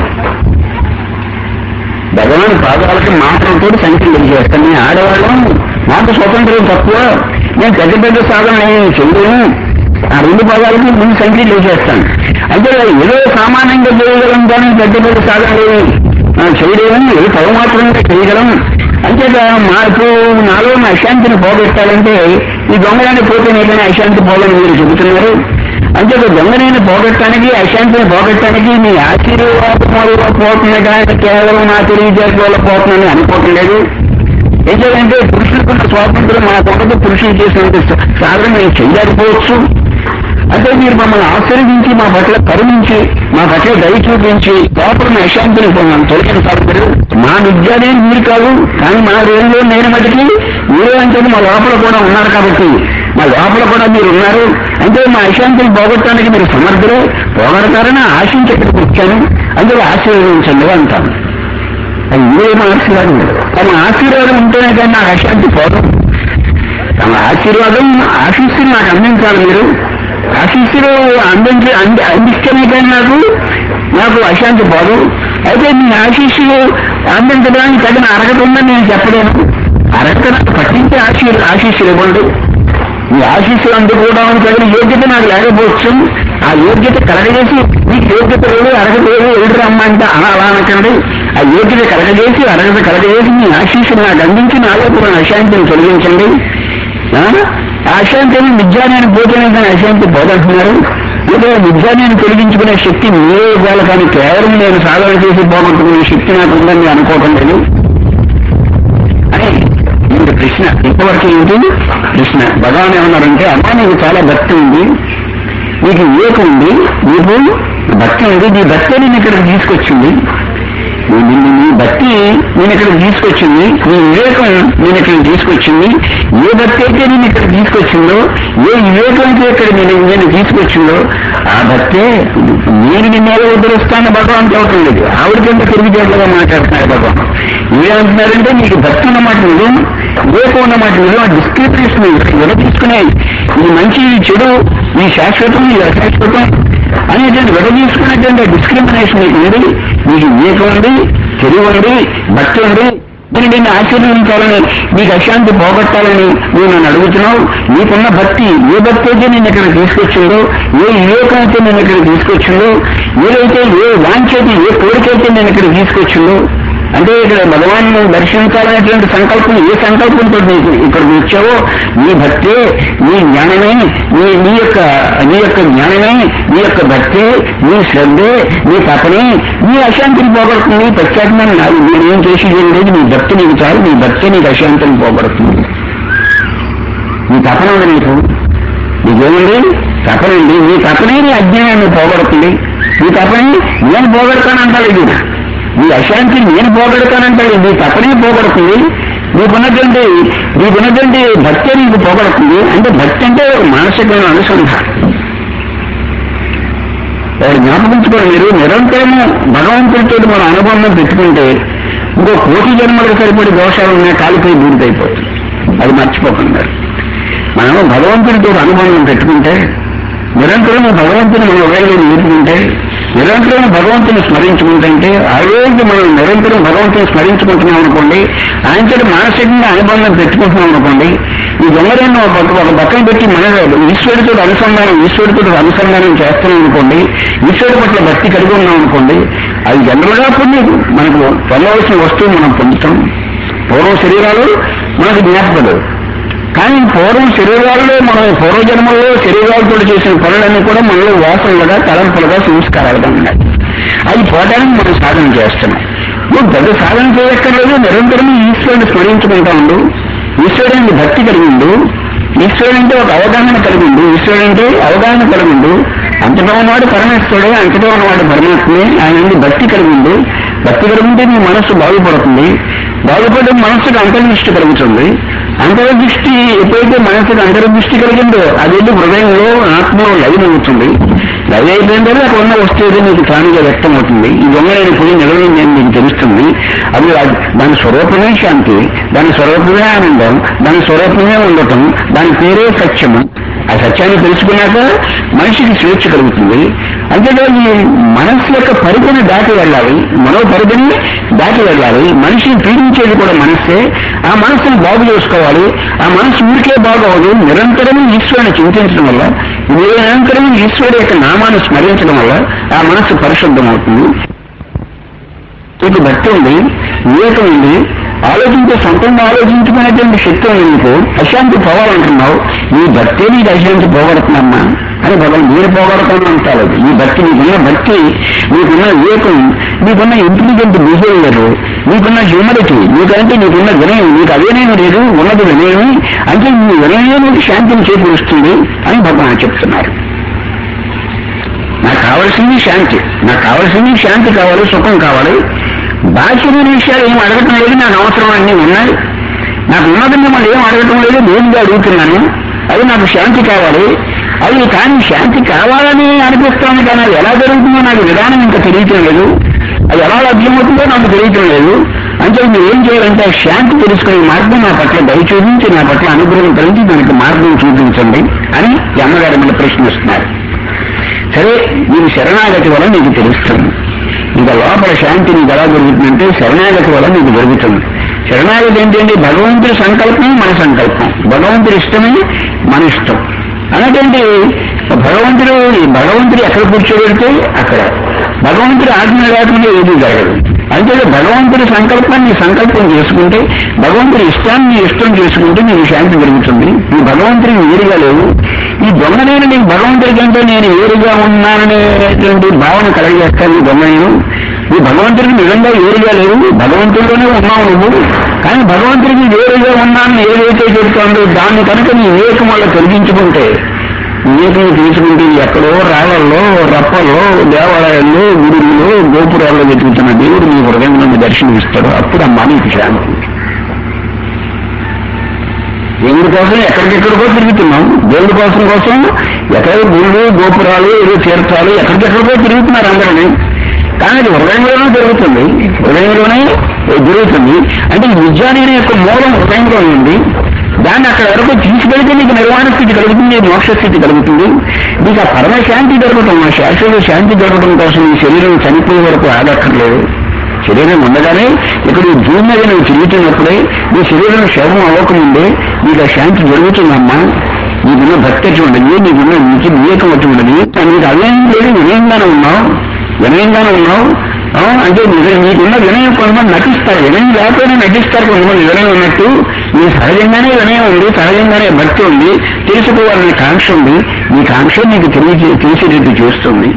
భగవాన్ పాదాలకి మాటలతో సంఖ్యలు చేస్తాను నేను ఆడవాళ్ళం మాకు స్వతంత్రం తక్కువ నేను పెద్ద పెద్ద సాధన నేను చెయ్యను ఆ రెండు పదాలకి ముందు సంఖ్యలు వేసేస్తాను అంటే ఏదో సామాన్యంగా చేయగలం కానీ పెద్ద పెద్ద సాధన లేదు మనం చేయలేము ఏదో తగు మాత్రమే చేయగలం అంతేగా మా ఇప్పుడు నాలో ఉన్న అశాంతిని పోగొట్టాలంటే ఈ దొంగలాన్ని పోతే ఏదైనా అశాంతి పోలని మీరు చెబుతున్నారు అంతే దొంగనైనా పోగొట్టడానికి అశాంతిని పోగొట్టడానికి మీ ఆశీర్వాదం వల్ల పోతుంది కానీ కేవలం నా తెలివితేటల వల్ల పోతుందని అనుకోవటం లేదు ఏంటంటే పురుషులకున్న స్వాతంత్రం మనకు ఉండదు పురుషులు చేసినంత సాధన మేము చేయలేకపోవచ్చు అంటే మీరు మమ్మల్ని ఆశీర్వదించి మా పట్ల కరుణించి మా పట్ల దయ చూపించి లోపల అశాంతిని తొలగించాలి మీరు మా విద్యాలే మీరు కాదు కానీ మా రోజులో నేను మటుకి మీరే అంటే మా లోపల కూడా ఉన్నారు కాబట్టి మా లోపల కూడా మీరు ఉన్నారు అంటే మా అశాంతిని పోగొట్టడానికి మీరు సమర్థులే పోగొడతారని ఆశించి ఇక్కడికి వచ్చాను అందులో ఆశీర్వదించండి అంటాను అది ఇదే మా ఆశీర్వాదం తమ ఆశీర్వాదం ఉంటేనే కానీ నాకు అశాంతి పోదు తమ ఆశీర్వాదం ఆశిస్తుని నాకు అందించాలి మీరు ఆశిస్తులు అందించి అంది అందిస్తేనే కానీ నాకు నాకు అశాంతి పోదు అయితే మీ ఆశీస్సులు అందించడానికి తగిన అర్హత ఉందని నేను చెప్పలేను అర్హత నాకు పట్టించే ఆశీ ఆశీస్సులు ఇవ్వండి ఈ ఆశీస్సులు అందుకోవడానికి తగిన యోగ్యత నాకు లేకపోవచ్చు ఆ యోగ్యత కలగజేసి మీకు యోగ్యత లేదు అర్హత లేదు ఎదురు రమ్మ అంటే అలా అలా అనకండి ఆ యోగ్యత కలగజేసి అర్హత కలగజేసి మీ ఆశీస్సులు నాకు అందించి నాలో కూడా అశాంతిని తొలగించండి ఆ? ఆ అశాంతిని విద్యాన్ని పోతేనే కానీ అశాంతి పోదంటున్నారు ఏదో విద్యాన్ని తొలగించుకునే శక్తి మీరే ఇవ్వాలి కానీ కేవలం నేను సాధన చేసి పోగొట్టుకునే శక్తి నాకు ఉందని నేను అనుకోవటం లేదు అని ఇంత ప్రశ్న ఇంతవరకు ఏంటి ప్రశ్న భగవాన్ ఏమన్నారంటే అమ్మా నీకు చాలా భక్తి ఉంది నీకు వివేకం ఉంది నీకు భక్తి ఉంది నీ భక్తి నేను ఇక్కడికి తీసుకొచ్చింది నీ నీ- నీ భక్తి నేను ఇక్కడికి తీసుకొచ్చింది నీ వివేకం నేను ఇక్కడికి తీసుకొచ్చింది ఏ భక్తి అయితే నేను ఇక్కడ తీసుకొచ్చిందో ఏ వివేకం అయితే ఇక్కడ నేను నేను తీసుకొచ్చిందో ఆ భక్తే నేను నిన్నేదో ఉద్ధరిస్తాను భగవాన్ చెప్పడం లేదు ఆవిడకంటే తిరిగితేటలుగా మాట్లాడుతున్నాడు భగవాన్ ఏమంటున్నారంటే నీకు భక్తి ఉన్నమాట నిజం వివేకం ఉన్నమాట నిజం ఆ డిస్క్రిప్షన్ విడదీసుకునే ఈ మంచి ఈ చెడు ఈ శాశ్వతం ఈ అశాశ్వతం అనేటువంటి విడదీసుకునేటువంటి డిస్క్రిమినేషన్ నీకు ఉంది నీకు వివేకం ఉంది తెలివి ఉంది భక్తి ఉంది నేను నిన్ను ఆశీర్వదించాలని నీకు అశాంతి పోగొట్టాలని నువ్వు నన్ను అడుగుతున్నావు నీకున్న భక్తి ఏ భక్తి అయితే నేను ఇక్కడ తీసుకొచ్చిందో ఏ వివేకం అయితే నేను ఇక్కడ తీసుకొచ్చిందో ఏదైతే ఏ వాంఛైతే ఏ కోరికైతే నేను ఇక్కడ తీసుకొచ్చిందో అంటే ఇక్కడ భగవాన్ దర్శించాలనేటువంటి సంకల్పం ఏ సంకల్పంతో నీకు ఇక్కడ వచ్చావో నీ భక్తే నీ జ్ఞానమే నీ నీ యొక్క నీ యొక్క జ్ఞానమే నీ యొక్క భక్తే నీ శ్రద్ధే నీ తపనే నీ అశాంతిని పోగొడుతుంది ప్రత్యేకమైన నాది నేనేం చేసి లేదు నీ భక్తి నీకు చాలు నీ భక్తి నీకు అశాంతిని పోగొడుతుంది నీ తపన ఉంది నీకు నీకేముంది తపనండి నీ తపనే నీ అజ్ఞానాన్ని పోగొడుతుంది నీ తపని నేను పోగొడతానంటాడు ఇది నీ అశాంతి నేను పోగొడతానంటాడు నీ తపనే పోగొడుతుంది నీకున్నటువంటి నీకున్నటువంటి భక్తి నీకు పోగొడుతుంది అంటే భక్తి అంటే ఒక మానసికమైన అనుసంధానం వాడు జ్ఞాపకించుకోండి మీరు నిరంతరము భగవంతుడితో మన అనుబంధం పెట్టుకుంటే ఇంకో కోటి జన్మలకు సరిపడి దోషాలు ఉన్నాయి కాలిపోయి బూడిదైపోతుంది అది మర్చిపోకుండా మనం భగవంతుడితో అనుబంధం పెట్టుకుంటే నిరంతరం భగవంతుని మన హృదయంలో నిలుపుకుంటే నిరంతరం భగవంతుని స్మరించుకుంటుంటే ఆ రోజు మనం నిరంతరం భగవంతుని స్మరించుకుంటున్నాం అనుకోండి ఆయనతో మానసికంగా అనుబంధం పెట్టుకుంటున్నాం అనుకోండి ఈ దొంగలను ఒక పక్క- ఒక పక్కన పెట్టి మన ఈశ్వరుడితో అనుసంధానం ఈశ్వరుడితో అనుసంధానం చేస్తున్నాం అనుకోండి ఈశ్వరుడి పట్ల భక్తి కలిగి ఉన్నాం అనుకోండి అది జనరల్ గా పొంది మనకు పొందవలసిన వస్తువు మనం పొందుతాం పూర్వ శరీరాలు మనకు జ్ఞాపకలు కానీ పూర్వం శరీరాల్లో మనం పూర్వజన్మల్లో శరీరాలతో చేసిన పనులన్నీ కూడా మనలో వాసనలుగా తలంపులుగా సంస్కారాలుగా ఉన్నాయి అవి పోవడానికి మనం సాధన చేస్తున్నాం నువ్వు పెద్ద సాధన చేయక్కర్లేదు నిరంతరం ఈశ్వరుని స్మరించుకుంటా ఉండు ఈశ్వరుడిని భక్తి కలిగి ఉండు ఈశ్వరుడు అంటే ఒక అవగాహన కలిగి ఉండు ఈశ్వరుడు అంటే అవగాహన కలిగి ఉండు అంతటా ఉన్నవాడు పరమేశ్వరుడే అంతటా ఉన్నవాడు పరమాత్మే ఆయన నుండి భక్తి కలిగి ఉండు భక్తి కలిగి ఉంటే నీ మనస్సు బాగుపడుతుంది బాగుపడడం మనస్సుకు అంతర్దృష్టి కలుగుతుంది అంతర్దృష్టి ఎప్పుడైతే మనసుకు అంతర్దృష్టి కలిగిందో అది వెళ్ళి హృదయంలో ఆత్మలో లైన్ అవుతుంది లైన్ అయిపోయిందే అక్కడ ఉన్న వస్తువు నీకు తానుగా వ్యక్తం అవుతుంది ఈ దొంగలైన పోయి నిలవైంది అని నీకు తెలుస్తుంది అది ఆ- దాని స్వరూపమే శాంతి దాని స్వరూపమే ఆనందం దాని స్వరూపమే ఉండటం దాని పేరే సత్యము ఆ సత్యాన్ని తెలుసుకున్నాక మనిషికి స్వేచ్ఛ కలుగుతుంది అంతేకాదు ఈ మనస్సు యొక్క పరిధిని దాటి వెళ్ళాలి మనో పరిధిని దాటి వెళ్ళాలి మనిషిని పీడించేది కూడా మనస్సే ఆ మనసుని బాగు చేసుకోవాలి ఆ మనసు ఊరికే బాగోదు నిరంతరం ఈశ్వరుని చింతించడం వల్ల నిరంతరం ఈశ్వరుడు యొక్క నామాన్ని స్మరించడం వల్ల ఆ మనసు పరిశుద్ధమవుతుంది నీకు భక్తి ఉంది వివేకం ఉంది ఆలోచించే సొంతంగా ఆలోచించుకునేటువంటి శక్తి ఉంది నీకు అశాంతి పోవాలంటున్నావు నీ భక్తే నీకు అశాంతి పోగొడుతుందమ్మా అని భగవాన్ మీరు పోగొడతాను అంటారు అది. ఈ భక్తి నీకున్న భక్తి నీకున్న వివేకం నీకున్న ఇంటెలిజెంట్ బిహేవియర్ నీకున్న హ్యూమరిటీ నీకంటే నీకున్న వినయం నీకు అదేనేమి లేదు ఉన్నది వినయమే అంటే నీ వినయమే నీకు శాంతిని చేకూరుస్తుంది అని భగవాన్ చెప్తున్నారు నాకు కావాల్సింది శాంతి నాకు కావాల్సింది శాంతి కావాలి సుఖం కావాలి బాహ్యమైన విషయాలు ఏం అడగటం లేదు నాకు అవసరం అన్నీ ఉన్నాయి నాకు ఉన్నది మిమ్మల్ని ఏం అడగటం లేదు నేనుగా అడుగుతున్నాను అది నాకు శాంతి కావాలి అది కానీ శాంతి కావాలని అనిపిస్తాను కానీ అది ఎలా జరుగుతుందో నాకు విధానం ఇంకా తెలియటం లేదు అది ఎలా లభ్యమవుతుందో నాకు తెలియటం లేదు అంటే మీరు ఏం చేయాలంటే ఆ శాంతి తెలుసుకునే మార్గం నా పట్ల దయ చూపించి నా పట్ల అనుగ్రహం కలిగి దానికి మార్గం చూపించండి అని ఈ అమ్మగారు మళ్ళీ ప్రశ్నిస్తున్నారు సరే నీకు శరణాగతి వల్ల నీకు తెలుస్తుంది ఇంకా లోపల శాంతి నీకు ఎలా జరుగుతుందంటే శరణాగతి వల్ల నీకు జరుగుతుంది శరణాగతి ఏంటంటే భగవంతుడి సంకల్పం మన సంకల్పం భగవంతుడి ఇష్టమే మన ఇష్టం అనేటువంటి భగవంతుడు భగవంతుడు ఎక్కడ కూర్చోబెడితే అక్కడ భగవంతుడి ఆజ్ఞ లేకుండా ఏది జరగదు అంటే భగవంతుడి సంకల్పాన్ని సంకల్పం చేసుకుంటే భగవంతుడి ఇష్టాన్ని నీ ఇష్టం చేసుకుంటే నీకు శాంతి జరుగుతుంది ఈ భగవంతుడికి వేరుగా లేవు ఈ దొంగ నేను నీకు భగవంతుడి కంటే నేను వేరుగా ఉన్నాననేటువంటి భావన కలగజేస్తాను ఈ దొంగ నేను ఈ భగవంతుడికి నిజంగా వేరుగా లేవు భగవంతుడిలోనే ఉన్నావు నువ్వు కానీ భగవంతుడికి వేరుగా ఉన్నాను ఏదైతే చెప్తోందో దాన్ని కనుక నీ వివేకం వల్ల తొలగించుకుంటే వివేకం తీసుకుంటే ఎక్కడో రాళ్ళల్లో రప్పల్లో దేవాలయాల్లో గుడుల్లో గోపురాల్లో వెతుకుతున్న దేవుడు నీ హృదయం నుండి దర్శనమిస్తాడు అప్పుడు అమ్మా నీకు శాంతి దేవుడి కోసం ఎక్కడికెక్కడికో తిరుగుతున్నాం దేవుడి కోసం కోసం ఎక్కడ గుళ్ళు గోపురాలు ఏదో తీర్థాలు ఎక్కడికెక్కడికో తిరుగుతున్నారు అందరినీ కానీ అది హృదయంలోనే జరుగుతుంది హృదయంలోనే జరుగుతుంది అంటే ఈ విజ్ఞాని అనే యొక్క మూలం హృదయంలో ఉంది దాన్ని అక్కడ వరకు తీసుకెళ్తే నీకు నిర్వాణ స్థితి కలుగుతుంది మోక్ష స్థితి కలుగుతుంది నీకు ఆ పరమ శాంతి జరగటం ఆ శాశ్వత శాంతి జరగడం కోసం ఈ శరీరం చనిపోయే వరకు ఆగక్కర్లేదు శరీరం ఉండగానే ఇక్కడ ఈ భూమి మీద నువ్వు తిరుగుతున్నప్పుడే నీ శరీరం శవం అవ్వకముందే నీకు ఆ శాంతి జరుగుతుందమ్మా నీకున్న భక్తి అటు ఉండదు నీకున్న నీకు వివేకం అటు ఉండదు నీకు అవేం లేదు వినయంగానే ఉన్నావు వినయంగానే ఉన్నావు ఆ, అంటే నిజ- నీకున్న వినయం కొంతమంది నటిస్తారు వినయం లేకపోయినా నటిస్తారు కొంతమంది వినయం ఉన్నట్టు నీ సహజంగానే వినయం ఉంది సహజంగానే భక్తి ఉంది తెలుసుకోవాలనే కాంక్ష ఉంది నీ కాంక్ష నీకు తెలియ తెలిసేటట్టు చేస్తుంది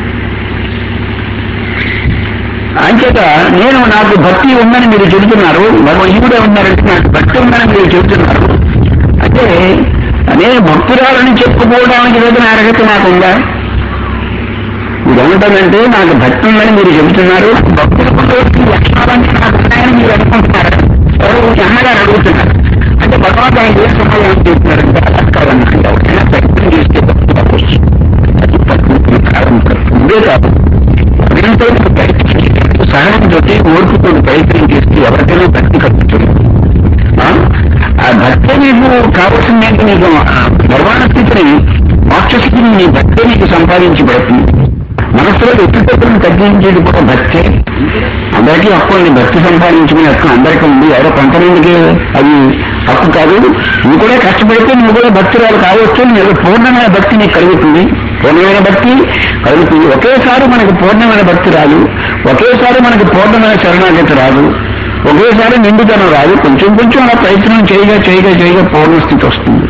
అంచేత నేను నాకు భక్తి ఉందని మీరు చెబుతున్నారు భగవద్గీడే ఉన్నారంటే నాకు భక్తి ఉందని మీరు చెబుతున్నారు అంటే నేను భక్తురాలని చెప్పుకోవడానికి ఏదైనా అర్హత నాకుందా ఇది ఏమంటానంటే నాకు భక్తి ఉందని మీరు చెబుతున్నారు భక్తులకు లక్షణాలన్నీ నాకు ఉన్నాయని మీరు అనుకుంటున్నారు ఎవరు ఈ అన్నగారు అడుగుతున్నారు అంటే భగవంతు ఆయన ఏ సమాధానం చెప్తున్నారంటే అలా కాదన్నా ఎవరైనా ప్రయత్నం చేస్తే భక్తి అవ్వచ్చు అది ప్రకృతి కారణం ఇదే కాదు నిరంతరం ప్రయత్నం సహనంతో ఓర్పుతో ప్రయత్నం చేస్తే ఎవరికైనా భక్తి కలుగుతుంది ఆ? ఆ భక్తి నీకు కావాల్సిందంటే నీకు ఆ నిర్వాణ స్థితిని మోక్ష స్థితిని నీ భక్తి నీకు సంపాదించి పెడుతుంది మనసులో వ్యక్తిత్వం తగ్గించేది కూడా భక్తే అందరికీ హక్కు ఉంది భక్తి సంపాదించుకునే హక్కు అందరికీ ఉంది ఎవరో కొంతమందికి అది హక్కు కాదు నువ్వు కూడా కష్టపడితే నువ్వు కూడా భక్తురాలు కావచ్చు నీకు పూర్ణమైన భక్తి నీకు కలుగుతుంది పూర్ణమైన భక్తి కలుగుతుంది ఒకేసారి మనకు పూర్ణమైన భక్తి రాదు ఒకేసారి మనకు పూర్ణమైన శరణాగతి రాదు ఒకేసారి నిండుతనం రాదు కొంచెం కొంచెం అలా ప్రయత్నం చేయగా చేయగా చేయగా పూర్ణ స్థితి వస్తుంది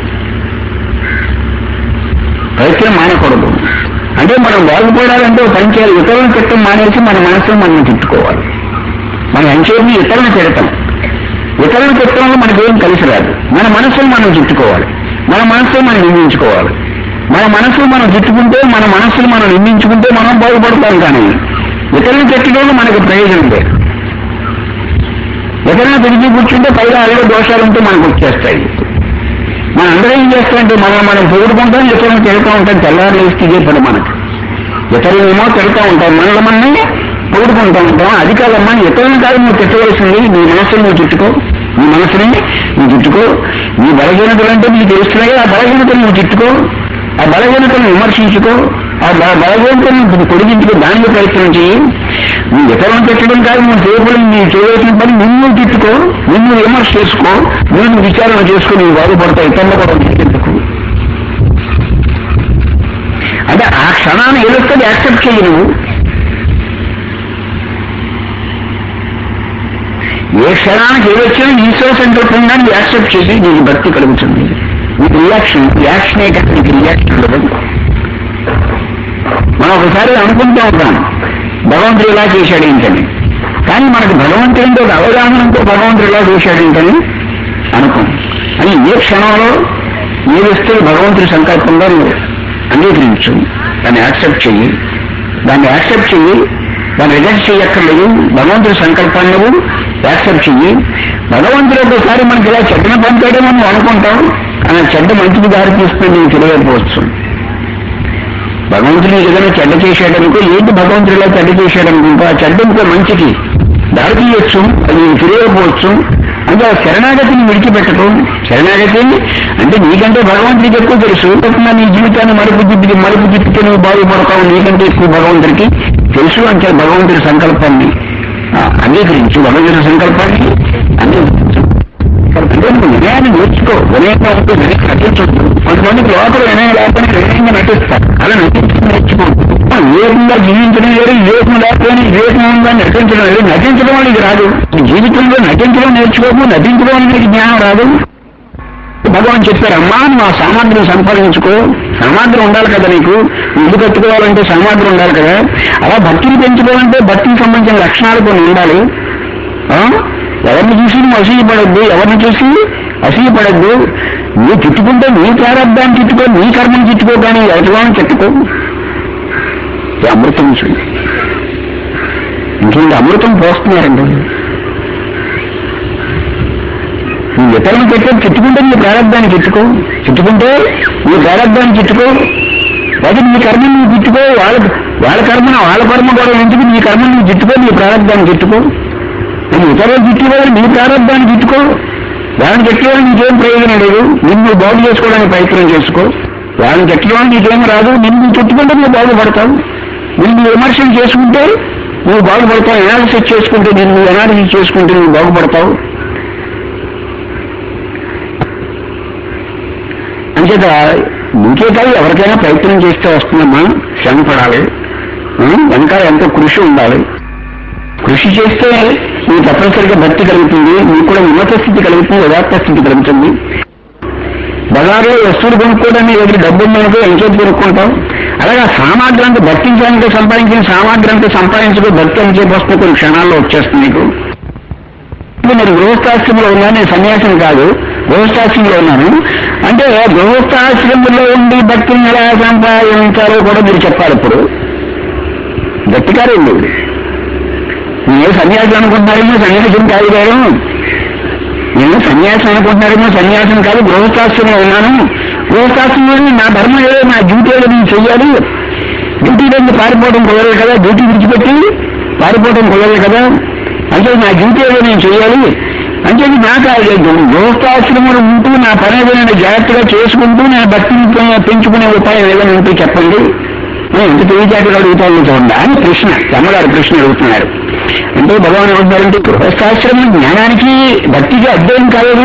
ప్రయత్నం మానకూడదు అంటే మనం బాగుపడాలంటే ఒక పని చేయాలి ఇతరులను తిట్టం మానేసి మన మనసును మనం తిట్టుకోవాలి మన ఎంచేది ఇతరులను తిడతాం ఇతరులను తిట్టడం వల్ల మనకేం కలిసి రాదు మన మనసును మనం తిట్టుకోవాలి మన మనసును మనం నిందించుకోవాలి మన మనసును మనం తిట్టుకుంటే మన మనసును మనం నిందించుకుంటే మనం బాగుపడతాం కానీ ఇతరులను తిట్టడం వల్ల మనకు ప్రయోజనం లేదు ఇతరులను తిరిగి కూర్చుంటే పైగా అల్లు దోషాలు ఉంటే మనకు వచ్చేస్తాయి మనం అందరం ఏం చేస్తామంటే మనం మనం పొగుడుకుంటాం ఇతరులను తిడతా ఉంటాం తెల్లారు లేస్తే ఇదే పని మనకు ఇతరులేమో తిడతా ఉంటాం మనల్ని మనల్ని పొగుడుకుంటా ఉంటాం అది కాదమ్మా ఇతరులను కాదు నువ్వు తిట్టవలసింది నీ మనసుని నువ్వు తిట్టుకో నీ మనసుని నువ్వు తిట్టుకో నీ బలహీనతలు అంటే నీకు తెలుస్తున్నాయి ఆ బలహీనతలు నువ్వు తిట్టుకో ఆ బలహీనతలను విమర్శించుకో ఆ బ- భగవంతుని పొడిగించుకు దానిలో ప్రయత్నం చేయి నువ్వు ఇతరులను పెట్టడం కాదు నువ్వు చేయబడి నీ చేయవలసిన పని నిన్ను తిట్టుకో నిన్ను విమర్శ చేసుకో నేను విచారణ చేసుకో నువ్వు బాగుపడతావు ఇతరులు కూడా నీకెందుకు అంటే ఆ క్షణాన్ని ఏదొస్తుంది యాక్సెప్ట్ చేయి నువ్వు ఏ క్షణానికి ఏదొచ్చినా ఈశ్వర సంకల్పంగా నువ్వు యాక్సెప్ట్ చేసి నీకు భక్తి కలుగుతుంది నీకు రియాక్షన్ యాక్షనే కానీ నీకు రియాక్షన్ ఉండదు మనం ఒకసారి అనుకుంటూ ఉంటాం భగవంతుడు ఇలా చేశాడు ఏంటని కానీ మనకు భగవంతుడితో ఒక అవగాహనతో భగవంతుడు ఇలా చేశాడు ఏంటని అనుకోం అని ఏ క్షణంలో ఏ వస్తువు భగవంతుడి సంకల్పంగా నువ్వు అంగీకరించు దాన్ని యాక్సెప్ట్ చెయ్యి దాన్ని యాక్సెప్ట్ చెయ్యి దాన్ని రిజెక్ట్ చేయక్కర్లేదు భగవంతుడి సంకల్పాన్ని నువ్వు యాక్సెప్ట్ చెయ్యి భగవంతుడు ఒకసారి మనకి ఇలా చెడ్డను పంపాడని మనం అనుకుంటాం కానీ ఆ చెడ్డ మంచికి దారి తీస్తుంది నీకు తెలియకపోవచ్చు భగవంతుడు ఏదైనా చెడ్డ చేశాడనుకో ఏంటి భగవంతుడు ఇలా చెడ్డ చేశాడనుకుంటా ఆ చెడ్డ ఇంకో మంచికి దారి తీయొచ్చు అది నీకు తెలియకపోవచ్చు అంటే ఆ శరణాగతిని విడిచిపెట్టకు శరణాగతి అంటే నీకంటే భగవంతుడికి ఎక్కువ తెలుసు తప్పకుండా నీ జీవితాన్ని మలుపు తిప్పి మలుపు తిప్పితే నువ్వు బాగుపడతావు నీకంటే ఎక్కువ భగవంతుడికి తెలుసు అంటే భగవంతుడి సంకల్పాన్ని ఆ, అంగీకరించు భగవంతుడి సంకల్పాన్ని అంగీకరించు అంటే నువ్వు వినయాన్ని నేర్చుకో వినయంగా ఉంటే వినయం నటించొద్దు కొంతమందికి లోపల వినయం లేకపోతే వినయంగా నటిస్తారు అలా నటించడం నేర్చుకో వివేకంగా జీవించడం వేరు వివేకం లేకపోతే వివేకం ఉందని నటించడం వేరు నటించడం వల్ల ఇది రాదు నీ జీవితంలో నటించడం నేర్చుకోకు నటించడం వల్ల నీకు జ్ఞానం రాదు భగవాన్ చెప్పారు అమ్మా నువ్వు ఆ సామాగ్రిని సంపాదించుకో సామాగ్రి ఉండాలి కదా నీకు ఇల్లు కట్టుకోవాలంటే సామాగ్రి ఉండాలి కదా అలా భక్తిని పెంచుకోవాలంటే భక్తికి సంబంధించిన లక్షణాలు కొన్ని ఉండాలి ఆ? ఎవరిని చూసి నువ్వు అసూయపడద్దు ఎవరిని చూసి అసూయపడద్దు నువ్వు తిట్టుకుంటే నీ ప్రారంభాన్ని తిట్టుకో నీ కర్మని తిట్టుకో కానీ ఎవరిలోనూ తిట్టుకో ఇది అమృతం చూడండి ఇంకేంటి అమృతం పోస్తున్నారండి నువ్వు ఇతరులను పెట్టే తిట్టుకుంటే నీ ప్రారంభాన్ని తిట్టుకో తిట్టుకుంటే నీ ప్రారంభాన్ని తిట్టుకో లేదా నీ కర్మని నువ్వు తిట్టుకో వాళ్ళ వాళ్ళ కర్మను వాళ్ళ కర్మ కూడా ఎందుకు నీ కర్మని నువ్వు తిట్టుకో నీ ప్రారంభాన్ని తిట్టుకో నువ్వు ఇతరులు తిట్టుకోవాలి నీ ప్రారంభాన్ని తిట్టుకో వాళ్ళని తిట్టడం నీకేం ప్రయోజనం లేదు నిన్ను నువ్వు బాగు చేసుకోవడానికి ప్రయత్నం చేసుకో వాళ్ళని తిట్టడం నీకేం రాదు నిన్ను నువ్వు తిట్టుకుంటే నువ్వు బాగుపడతావు నిన్ను నువ్వు విమర్శలు చేసుకుంటే నువ్వు బాగుపడతావు ఎనాలిసిస్ చేసుకుంటే నిన్ను నువ్వు ఎనాలిసిస్ చేసుకుంటే నువ్వు బాగుపడతావు అంచేత నీకే కాదు ఎవరికైనా ప్రయత్నం చేస్తే వస్తుందమ్మా శ్రమ పడాలి ఉం? వెనక ఎంతో కృషి ఉండాలి కృషి చేస్తే నీకు తప్పనిసరిగా భక్తి కలుగుతుంది నీకు కూడా ఉన్నత స్థితి కలుగుతుంది యథార్థ స్థితి కలుగుతుంది బజారులో వస్తువులు కొనుక్కోవడానికి దగ్గర డబ్బు ఉందనుకో ఎంచేది కొనుక్కుంటాం అలాగే సామాగ్రి అంతా భక్తించడానికి సంపాదించిన సామాగ్రి అంతా సంపాదించుకో భక్తి ఎంతసేపు వస్తుంది కొన్ని క్షణాల్లో వచ్చేస్తుంది నీకు ఇప్పుడు నేను గృహస్థాశ్రమంలో ఉన్నాను నేను సన్యాసం కాదు గృహస్థాశ్రమంలో ఉన్నాను అంటే గృహస్థాశ్రమంలో ఉండి భక్తిని ఎలా సంపాదించాలో కూడా మీరు చెప్పాలి ఇప్పుడు గట్టిగారే లేదు నేను సన్యాసం అనుకుంటున్నారేమో సన్యాసం కాదు గారు నేను సన్యాసం అనుకుంటున్నారేమో సన్యాసం కాదు గృహస్థాశ్రమంలో ఉన్నాను గృహస్థాశ్రమంలో నా ధర్మం ఏదో నా డ్యూటీ ఏదో నేను చెయ్యాలి డ్యూటీ నుంచి పారిపోవడం కుదరదు కదా డ్యూటీ విడిచిపెట్టి పారిపోవడం కుదరదు కదా అంటే నా డ్యూటీ ఏదో నేను చేయాలి అంటే నాకు ఆ గృహస్థాశ్రమంలో ఉంటూ నా పని ఏదైనా జాగ్రత్తగా చేసుకుంటూ నా భక్తిని పె- పెంచుకునే ఉపాయం ఏదైనా ఉంటే చెప్పండి నేను ఎంత తెలివితేటలు అడుగుతాను చూడండి అని ప్రశ్న అమ్మగారు ప్రశ్న అడుగుతున్నారు అంటే భగవాన్ ఏమంటున్నారంటే గృహస్థాశ్రమం జ్ఞానానికి భక్తికి అడ్డం కాలేదు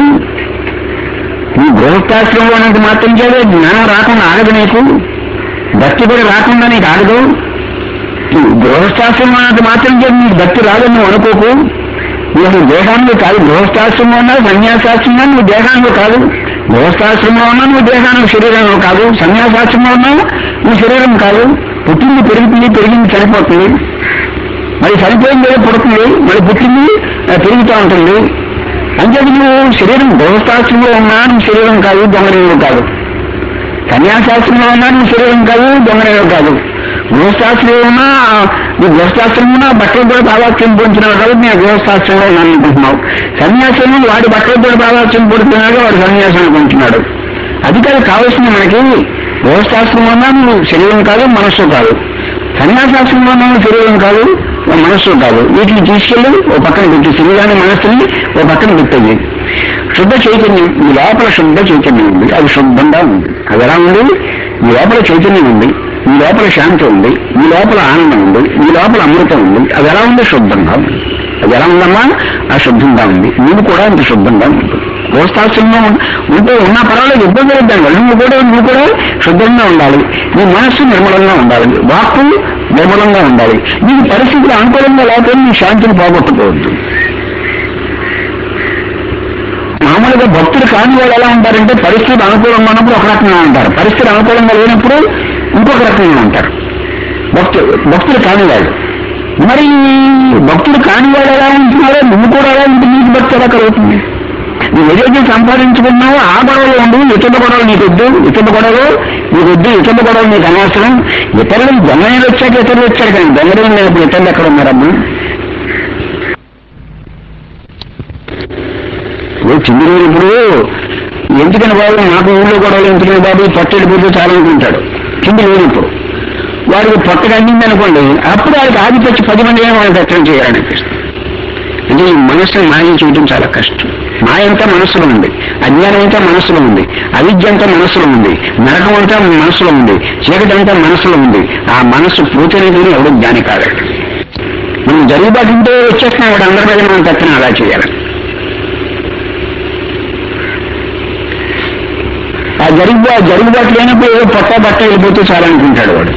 ఈ గృహస్థాశ్రమంలో ఉన్నంత మాత్రం చేత జ్ఞానం రాకుండా ఆగదు నీకు భక్తి కూడా రాకుండా నీకు ఆగదు ఈ గృహస్థాశ్రమం అన్నది మాత్రం చేత నీకు భక్తి రాదని నువ్వు అనుకోకు నువ్వు దేహాన్ని కాదు గృహస్థాశ్రమంలో ఉన్నా సన్యాసాశ్రమంలో నువ్వు దేహాన్ని కాదు గృహస్థాశ్రమంలో ఉన్నా నువ్వు దేహానికి శరీరంలో కాదు సన్యాసాశ్రమంలో ఉన్నా నువ్వు శరీరం కాదు పుట్టింది పెరుగుతుంది పెరిగింది చనిపోతుంది మరి చనిపోయింది ఏదో పుడుతుంది మరి పుట్టింది ఆ, పెరుగుతూ ఉంటుంది అంటే నువ్వు శరీరం గృహస్థాశ్రమంలో ఉన్నా నువ్వు శరీరం కాదు దొంగనేవు కాదు సన్యాసాశ్రమంలో ఉన్నా నువ్వు శరీరం కాదు దొంగనేవు కాదు గృహస్థాశ్రమంలో ఉన్నా నువ్వు గృహస్థాశ్రమం ఉన్నా బట్టలు కూడా ప్రాధాన్యం పొందుతున్నావు కాబట్టి నేను గృహస్థాశ్రమంలో ఉన్నాను అనుకుంటున్నావు సన్యాసంలో వాడి బట్టలు కూడా ప్రాధాన్యం పొందుతున్నాడు వాడు సన్యాసం అనుకుంటున్నాడు అది కాదు కావాల్సింది మనకి గృహస్థాశ్రమం ఉన్నా నువ్వు శరీరం కాదు మనస్సు కాదు సన్యాసాశ్రమంలో ఉన్నా నువ్వు శరీరం కాదు మనస్సు కాదు వీటిని తీసుకెళ్ళి ఓ పక్కన పెట్టి శరీరాన్ని మనస్సుని ఓ పక్కన పెట్టింది శుద్ధ చైతన్యం ఈ లోపల శుద్ధ చైతన్యం ఉంది అది శుద్ధంగా ఉంది అది ఎలా ఉంది ఈ లోపల చైతన్యం ఉంది మీ లోపల శాంతి ఉంది మీ లోపల ఆనందం ఉంది మీ లోపల అమృతం ఉంది అది ఎలా ఉంది శుద్ధంగా ఉంది అది ఎలా ఉందమ్మా ఆ శుద్ధంగా ఉంది నువ్వు కూడా అంత శుద్ధంగా ఉంది కోస్తాశ్రంగా ఉంటే ఉన్నా పర్వాలేదు ఇబ్బంది లేదు దానివల్ల నువ్వు కూడా నువ్వు కూడా శుద్ధంగా ఉండాలి నీ మనస్సు నిర్మలంగా ఉండాలి వాక్కు నిర్మలంగా ఉండాలి నీకు పరిస్థితులు అనుకూలంగా లేకపోతే నీ శాంతిని పోగొట్టుకోవద్దు మామూలుగా భక్తులు కాని వాళ్ళు ఎలా ఉంటారంటే పరిస్థితి అనుకూలంగా ఉన్నప్పుడు ఒక రకంగా ఉంటారు పరిస్థితి అనుకూలంగా లేనప్పుడు ఇంకొక రకంగా ఉంటారు భక్తులు భక్తులు కాని వాళ్ళు మరి భక్తులు కాని వాళ్ళు ఎలా ఉంటున్నారో నువ్వు కూడా ఎలా ఉంటుంది నీకు భక్తి ఎలా కలుగుతుంది నువ్వు ఏదైతే సంపాదించుకున్నావో ఆ గొడవలు ఉండు ఇతర గొడవలు నీకు వద్దు ఇతర గొడవలు నీకు వద్దు ఇతర గొడవలు నీకు అనవసరం ఇతరులు దొంగలు వచ్చాక ఇతరులు వచ్చారు కానీ దొంగలు లేనప్పుడు ఇతరులు ఎక్కడ ఉన్నారమ్మా ఇప్పుడు చిన్న రోజు ఇప్పుడు ఎందుకని బాబు నాకు ఊళ్ళో గొడవలు ఎందుకని బాబు పొట్టెడు పోతే చాలా అనుకుంటాడు కింది లేనప్పుడు వాడికి పొట్టగా అందింది అనుకోండి అప్పుడు వాడికి ఆధిపత్య పది మంది ఏమో వాళ్ళకి అర్థం చేయాలనిపిస్తుంది అంటే ఈ మనస్సును మాయ చేయడం చాలా కష్టం మాయ అంతా మనస్సులో ఉంది అజ్ఞానం అంతా మనస్సులో ఉంది అవిద్య అంతా మనస్సులో ఉంది నరకం అంతా మనస్సులో ఉంది చీకటి అంతా మనస్సులో ఉంది ఆ మనస్సు పూర్తయిన కానీ ఎవడు జ్ఞాని కాదు మనం జరుగుబాటుంటే వచ్చేస్తున్నాం వాడు అందరి మీద మనం తప్పిన అలా చేయాలి ఆ జరుగు ఆ జరుగుబాటు లేనప్పుడు ఏదో పొట్ట బట్ట వెళ్ళిపోతే చాలనుకుంటాడు వాడు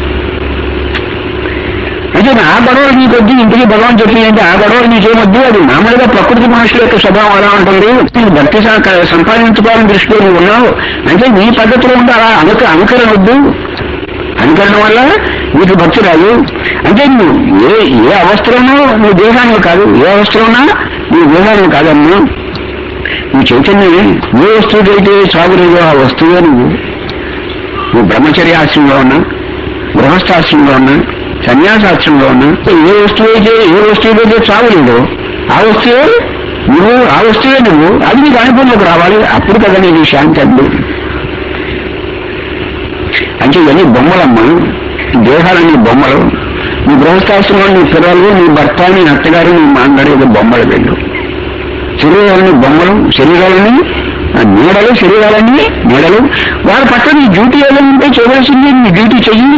అయితే ఆ గొడవలు నీకు వద్దు ఇంటికి భగవాన్ చెప్పింది అంటే ఆ గొడవలు నీకేమొద్దు అది మామూలుగా ప్రకృతి మనుషుల యొక్క స్వభావం ఎలా ఉంటుంది నీకు భక్తి సా- సంపాదించుకోవాలని దృష్టిలో నువ్వు ఉన్నావు అంటే నీ పద్ధతిలో ఉంటే అలా అనుక అనుకరణ వద్దు అనుకరణ వల్ల నీకు భక్తి రాదు అంటే నువ్వు ఏ ఏ అవస్థలోనూ నువ్వు దేహాన్ని కాదు ఏ అవస్థలోనా నువ్వు దేహాన్ని కాదమ్మా నీ చైతన్యం ఏ వస్తువుకైతే సాగు లేదో ఆ వస్తువే నువ్వు నువ్వు బ్రహ్మచర్య ఆశ్రమంలో ఉన్నా గృహస్థాశ్రమంలో ఉన్నా సన్యాసాశ్రమంలో ఉన్నా ఏ వస్తువు అయితే ఏ వస్తువుకైతే సాగు లేదో ఆ వస్తువే నువ్వు ఆ వస్తువే నువ్వు అది నీకు అనుభవంలోకి రావాలి అప్పుడు కదా నీకు శాంతి అందు అంటే ఇవన్నీ బొమ్మలమ్మా దేహాలన్నీ బొమ్మలు నీ గృహస్థాశ్రమంలో నీ పిల్లలు నీ భర్త నీ అత్తగారు నీ మాంగారు ఏదో బొమ్మలు వెళ్ళు శరీరాలని బొమ్మలు శరీరాలని ఆ నీడలు శరీరాలని నీడలు వారి పక్కన నీ డ్యూటీ ఏదో ఉంటే చేయవలసింది నీ డ్యూటీ చెయ్యి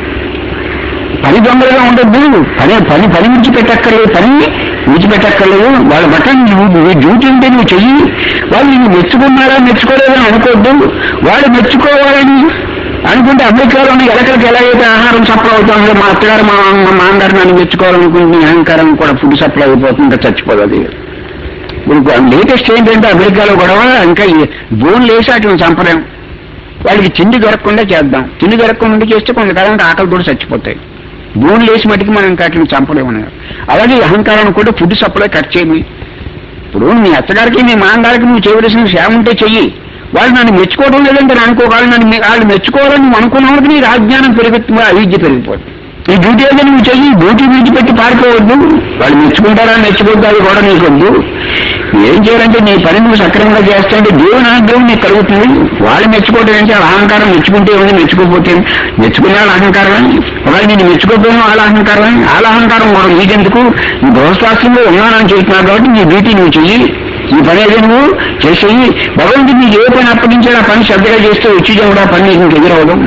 పని దొంగలుగా ఉండొద్దు పని పని పని విడిచిపెట్టక్కర్లేదు పని విడిచిపెట్టక్కర్లేదు వాళ్ళ పక్కన నువ్వు నీ డ్యూటీ ఉంటే నువ్వు చెయ్యి వాళ్ళు నిన్ను మెచ్చుకున్నారా మెచ్చుకోలేదని అనుకోవద్దు వాళ్ళు మెచ్చుకోవాలని అనుకుంటే అమెరికాలో ఎలకలకి ఎలాగైతే ఆహారం సప్లై అవుతుందో మా అత్తగారు మా మా నాన్నగారు నన్ను మెచ్చుకోవాలనుకుంటే నీ అహంకారం కూడా ఫుడ్ సప్లై అయిపోతుంటే చచ్చిపోదు అది ఇప్పుడు లేటెస్ట్ ఏంటంటే అమెరికాలో గొడవ ఇంకా బోన్ లేసి అటు చంపలేం వాళ్ళకి తిండి దొరకకుండా చేద్దాం తిండి దొరకకుండా చేస్తే కొంతకాలం ఆకలి కూడా చచ్చిపోతాయి బోన్ లేసి మటుకు మనం ఇంకా అట్లా చంపలేము అలాగే ఈ అహంకారాన్ని కూడా ఫుడ్ సప్లై కట్ చేయమి ఇప్పుడు మీ అత్తగారికి మీ మామగారికి నువ్వు చేయవలసిన సేవ ఉంటే చెయ్యి వాళ్ళు నన్ను మెచ్చుకోవడం లేదంటే నేను అనుకోవాలి నన్ను మీ- వాళ్ళు మెచ్చుకోవాలని నువ్వు అనుకున్నవాడికి నీ రాజ్ఞానం పెరుగుతుంది అవిద్య పెరిగిపోతుంది ఈ డ్యూటీ ఏదో నువ్వు చెయ్యి డ్యూటీ విడిచిపెట్టి పారిపోవద్దు వాళ్ళు మెచ్చుకుంటారా మెచ్చుకోవద్దు అది కూడా నీకు వద్దు ఏం చేయాలంటే నీ పని నువ్వు సక్రమంగా చేస్తుంటే దేవుని అనుగ్రహం నీకు కలుగుతుంది వాళ్ళు మెచ్చుకోవడం ఏంటి వాళ్ళ అహంకారం మెచ్చుకుంటే ఏముంది మెచ్చుకోకపోతే ఏమి? మెచ్చుకునే వాళ్ళ అహంకారమే ఒకవేళ నేను మెచ్చుకోకపోయినా వాళ్ళ అహంకారమే వాళ్ళ అహంకారం కూడా నీకెందుకు నీ గృహస్థాశ్రంలో ఉన్నానని చెప్తున్నావు కాబట్టి నీ డ్యూటీ నువ్వు చెయ్యి ఈ పని ఏదో నువ్వు చేసేయి భగవంతుడు నీకు ఏ పని అప్పగించాడు ఆ పని శ్రద్ధగా చేస్తే వచ్చి కూడా పని నీకు ఇంక ఎదురవడం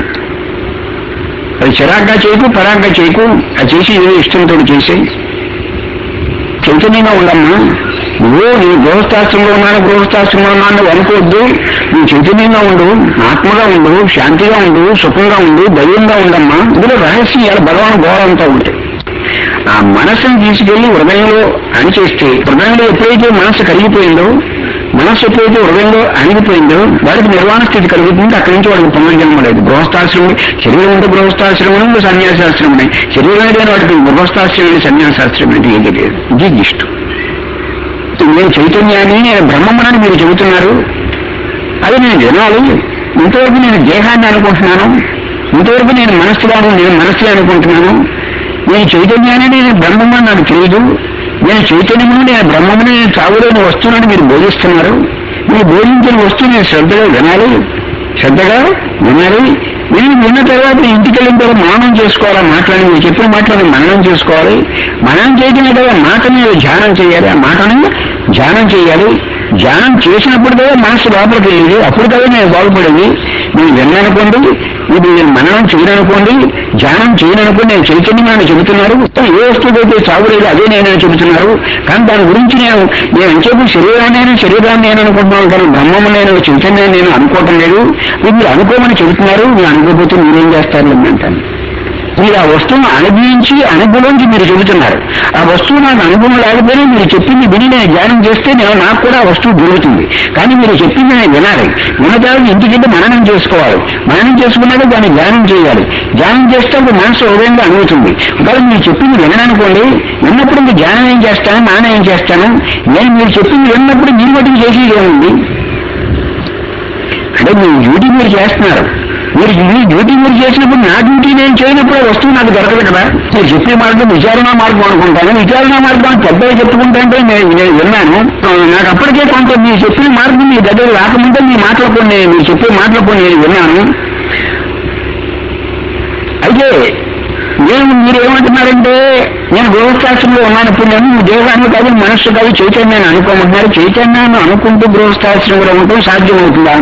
అది చిరాగ్గా చేయకు పరాగ్గా చేయకు అది చేసి ఏదో ఇష్టంతో చేసేయి చైతన్యంగా ఉండమ్మా నువ్వు నీ గృహస్థాశ్రంలో ఉన్నాను గృహస్థాశ్రంలో ఉన్నాను నువ్వు అనుకోవద్దు నువ్వు చైతన్యంగా ఉండు ఆత్మగా ఉండు శాంతిగా ఉండు సుఖంగా ఉండు ధైర్యంగా ఉండమ్మా ఇందులో రహస్యం ఇలా భగవాన్ గౌరవంతో ఉంటాయి ఆ మనస్సును తీసుకెళ్లి హృదయంలో అణిచేస్తే హృదయంలో ఎప్పుడైతే మనస్సు కరిగిపోయిందో మనస్సు ఎప్పుడైతే హృదయంలో అణిగిపోయిందో వాడికి నిర్వాణ స్థితి కలుగుతుంది అక్కడి నుంచి వాడికి పునర్జన్మ లేదు గృహస్థాశ్రమం శరీరం ఉంటే గృహస్థాశ్రమం సన్యాసాశ్రమం శరీరం లేని వాడికి గృహస్థాశ్రమం సన్యాసాశ్రమం అంటే ఏది లేదు ఇది ఇష్టం నేను చైతన్యాన్ని నేను బ్రహ్మమనని మీరు చెబుతున్నారు అది నేను వినాలి ఇంతవరకు నేను దేహాన్ని అనుకుంటున్నాను ఇంతవరకు నేను మనస్సుగాను నేను మనస్సులో అనుకుంటున్నాను నేను చైతన్యాన్ని నేను బ్రహ్మమని నాకు తెలియదు నేను చైతన్యమును నేను బ్రహ్మమును నేను చావులేని వస్తువులను మీరు బోధిస్తున్నారు మీరు బోధించిన వస్తువు నేను శ్రద్ధగా వినాలి శ్రద్ధగా వినాలి నేను విన్న తర్వాత ఇంటికి వెళ్ళిన తర్వాత మననం చేసుకోవాలా మాట్లాడి మీరు చెప్పిన మాటలను మననం చేసుకోవాలి మననం చేయటమే కదా మాట మీద ధ్యానం చేయాలి ఆ మాటను ధ్యానం చేయాలి ధ్యానం చేసినప్పుడు కదా మనసు లోపలికి వెళ్ళేది అప్పుడు కదా నేను బాగుపడేది నేను విన్నానుకోండి ఇప్పుడు నేను మననం చేయననుకోండి ధ్యానం చేయననుకోండి నేను చైతన్యమని చెబుతున్నారు ఏ వస్తువు అయితే చావులేదు అదే నేనని చెబుతున్నారు కానీ దాని గురించి నేను నేను ఎంతసేపు శరీరాన్ని నేను శరీరాన్ని నేను అనుకుంటున్నాను కానీ బ్రహ్మము నేను చైతన్యాన్ని నేను అనుకోవటం లేదు ఇది మీరు అనుకోమని చెబుతున్నారు మీరు అనుకోకపోతే మీరేం చేస్తారు అంటాను మీరు ఆ వస్తువును అనుభవించి అనుభవంచి మీరు చెబుతున్నారు ఆ వస్తువు నాకు అనుభవం లేకపోయినా మీరు చెప్పింది విని నేను ధ్యానం చేస్తే నేను నాకు కూడా ఆ వస్తువు దొరుకుతుంది కానీ మీరు చెప్పింది నేను వినాలి వినదాన్ని ఇంటికింటి మననం చేసుకోవాలి మననం చేసుకున్నాక దాన్ని ధ్యానం చేయాలి ధ్యానం చేస్తే అప్పుడు మనసు హృదయంగా అనుగుతుంది ఒకవేళ మీరు చెప్పింది విననుకోండి విన్నప్పుడు ఇంక ధ్యానం ఏం చేస్తాను నాన్న ఏం చేస్తాను నేను మీరు చెప్పింది విన్నప్పుడు మీరు మటుకు చేసేది ఏముంది అంటే మీ డ్యూటీ మీరు చేస్తున్నారు మీరు మీ డ్యూటీ మీరు చేసినప్పుడు నా డ్యూటీ నేను చేయనప్పుడు ఆ వస్తువు నాకు దొరకదు కదా మీరు చెప్పే మార్గం విచారణ మార్గం అనుకుంటాను విచారణ మార్గం పెద్దగా చెప్పుకుంటే నేను నేను విన్నాను ఆ, నాకు అప్పటికే కొంత మీరు చెప్పిన మార్గం మీ దగ్గర రాకముందే మీ మాటలు కొన్ని మీరు చెప్పే మాటలు కొన్ని నేను విన్నాను అయితే నేను మీరు ఏమంటున్నారంటే నేను గృహస్థాశ్రంలో ఉన్నాను ఇప్పుడు నేను దేహాన్ని కాదు మనస్సు కాదు చైతన్యాన్ని అనుకోమంటున్నారు చైతన్యాన్ని అనుకుంటూ గృహస్థాశ్రంలో ఉండటం సాధ్యమవుతుందా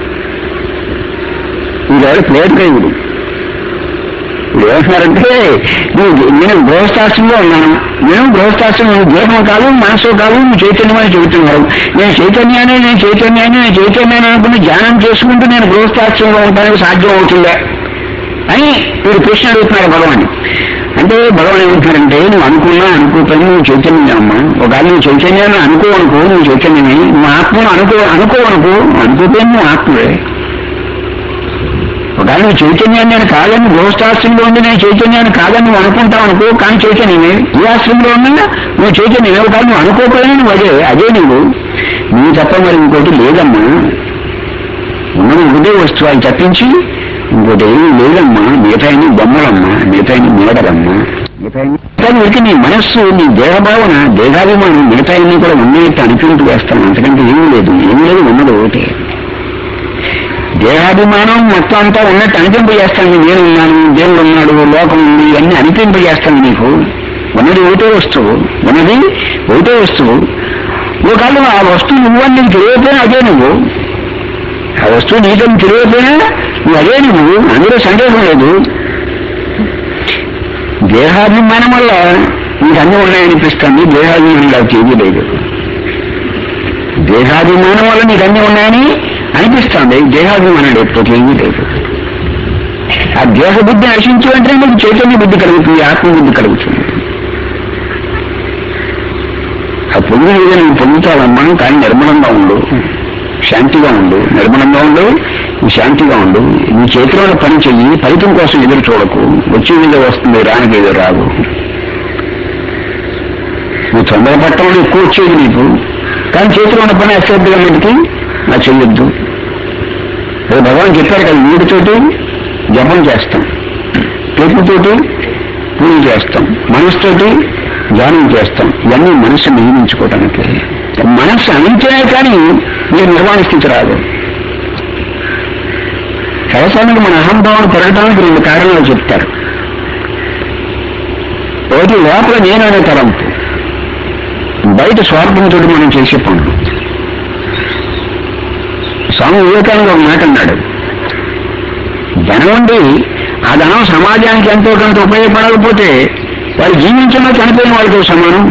ఈరోజు ప్లేట్ దేవుడు ఇప్పుడు ఏమంటున్నారంటే నువ్వు నేను గృహస్థాశ్రంలో ఉన్నాను నేను గృహస్థాశ్రం నువ్వు దేహం కాదు మనసు కాదు నువ్వు చైతన్యం అని చెబుతున్నారు నేను చైతన్యాన్ని నేను చైతన్యాన్ని నేను చైతన్యాన్ని అనుకుని ధ్యానం చేసుకుంటూ నేను గృహస్థాశ్రంలో ఉండడానికి సాధ్యం అవుతుందా అని వీడు ప్రశ్న అడుగుతున్నారు భగవాన్ అంటే భగవాన్ ఏమంటున్నారంటే నువ్వు అనుకున్నా అనుకోకపోయినా నువ్వు చైతన్యం అమ్మా ఒకవేళ నువ్వు చైతన్యాన్ని అనుకో అనుకో నువ్వు చైతన్యమే నువ్వు ఆత్మను అనుకో అనుకో అనుకో అనుకోపోయినా నువ్వు ఆత్మవే ఒకవేళ నువ్వు చైతన్యాన్ని నేను కాదని గృహస్థాశ్రంలో ఉండి నేను చైతన్యాన్ని కాదని నువ్వు అనుకుంటావు అనుకో కానీ చైతన్యమే ఈ ఆశ్రమంలో ఉన్నా నువ్వు చైతన్యమే ఒకవేళ నువ్వు అనుకోకపోయినా నువ్వు అదే అదే నువ్వు నువ్వు తప్ప మరి ఇంకోటి లేదమ్మా ఉన్నది ఒకటే వస్తువు అని తప్పించి ఇంకోటి ఏమీ లేదమ్మా మిగతాయిని బొమ్మలమ్మా మిగతాయిని మేడలమ్మా మిగతాయిని కానీ వీరికి నీ మనస్సు నీ దేహభావన దేహాభిమానం మిగతాయిని కూడా ఉన్నట్టు అనిపించు వేస్తాను అంతకంటే ఏమీ లేదు ఏమీ లేదు ఉన్నది ఒకటే దేహాభిమానం మొత్తం అంతా ఉన్నట్టు అనిపింపజేస్తాను నేను ఉన్నాను దేవుడు ఉన్నాడు లోకం ఉంది అన్ని అనిపింపజేస్తాను నీకు ఉన్నది ఒకటే వస్తువు ఉన్నది ఒకటే వస్తువు ఒకవేళ ఆ వస్తువు నువ్వని నీకు తెలియకపోయినా అదే నువ్వు ఆ వస్తువు నీతో తెలియకపోయినా నువ్వు అదే నువ్వు అందులో సందేహం లేదు దేహాభిమానం వల్ల నీకు అన్నీ ఉన్నాయనిపిస్తుంది దేహాభిమానం నాకు ఏమీ లేదు దేహాభిమానం వల్ల నీకు అన్నీ ఉన్నాయని అనిపిస్తుంది దేహాభిమానం లేకపోతే ఏమీ లేదు ఆ దేహ బుద్ధి నశించి వెంటనే నీకు చైతన్య బుద్ధి కలుగుతుంది ఆత్మబుద్ధి కలుగుతుంది ఆ పొందిన ఏదో నువ్వు పొందుతావమ్మా కానీ నిర్మలంగా ఉండు శాంతిగా ఉండు నిర్మలంగా ఉండు నువ్వు శాంతిగా ఉండు నీ చేతిలో ఉన్న పని చెయ్యి ఫలితం కోసం ఎదురు చూడకు వచ్చేది వస్తుంది రానికి ఏదో రాదు నువ్వు తొందరపట్టడం ఎక్కువ వచ్చేది నీకు కానీ చేతిలో ఉన్న పని అశ్రద్ధగా మీదకి నా చెయ్యొద్దు అదే భగవాన్ చెప్పారు కదా వీడితోటి జపం చేస్తాం పెరుగుతోటి పూజ చేస్తాం మనసుతోటి ధ్యానం చేస్తాం ఇవన్నీ మనసు నియమించుకోవడానికి మనస్సు అనించినా కానీ మీరు నిర్మాణ స్థితి రాదు సరసానికి మన అహంభావం పెరగడానికి రెండు కారణాలు చెప్తారు ఒకటి లోపల నేను అనే తలంపు బయట స్వార్థంతో మనం చేసే పనులు స్వామి వివేకానంద ఒక మాట అన్నాడు ధనం ఉండి ఆ ధనం సమాజానికి ఎంతో కొంత ఉపయోగపడకపోతే వాళ్ళు జీవించినా చనిపోయిన వాళ్ళతో సమానం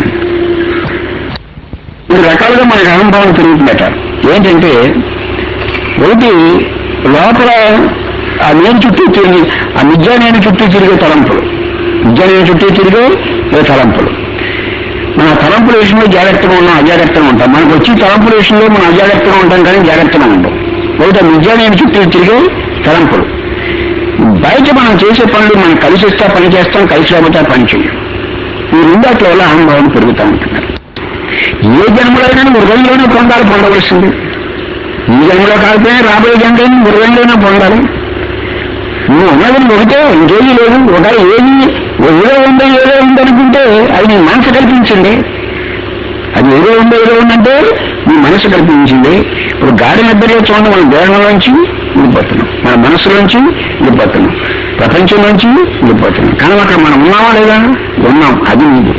మూడు రకాలుగా మనకు అహంభావం పెరుగుతుందట ఏంటంటే ఒకటి లోపల ఆ నేను చుట్టూ తిరిగి ఆ నిజా నేను చుట్టూ తిరిగే తలంపులు నిజా నేను చుట్టూ తిరిగే ఏ తలంపులు మన తలంపుల విషయంలో జాగ్రత్తగా ఉన్నాం అజాగ్రత్తగా ఉంటాం మనకు వచ్చి తలంపుల విషయంలో మనం అజాగ్రత్తగా ఉంటాం కానీ జాగ్రత్తగా ఉంటాం ఒకటి ఆ నిజా నేను చుట్టూ తిరిగే తలంపులు బయట మనం చేసే పనులు మనం కలిసి వస్తే పని చేస్తాం కలిసి రాబోతే ఆ పని చేయం ఈ రెండాట్ల వల్ల అహంభావం పెరుగుతూ ఉంటున్నారు ఏ జన్మలైనా మృగంలోనే పొందాలి పొందవలసింది ఈ జన్మలో కాకపోయినా రాబోయే జన్మలైనా మృగంలోనే పొందాలి నువ్వు ఉన్నది ఒకటే ఇంకేమీ లేదు ఒక ఏది ఏదో ఉందో ఏదో ఉందనుకుంటే అది నీ మనసు కల్పించింది అది ఏదో ఉందో ఏదో ఉందంటే నీ మనసు కల్పించింది ఇప్పుడు గాడి నిద్రలో చూడండి మన దేహంలోంచి వెళ్ళిపోతున్నాం మన మనసులోంచి వెళ్ళిపోతున్నాం ప్రపంచంలోంచి వెళ్ళిపోతున్నాం కానీ అక్కడ మనం ఉన్నామా లేదా ఉన్నాం అది నీది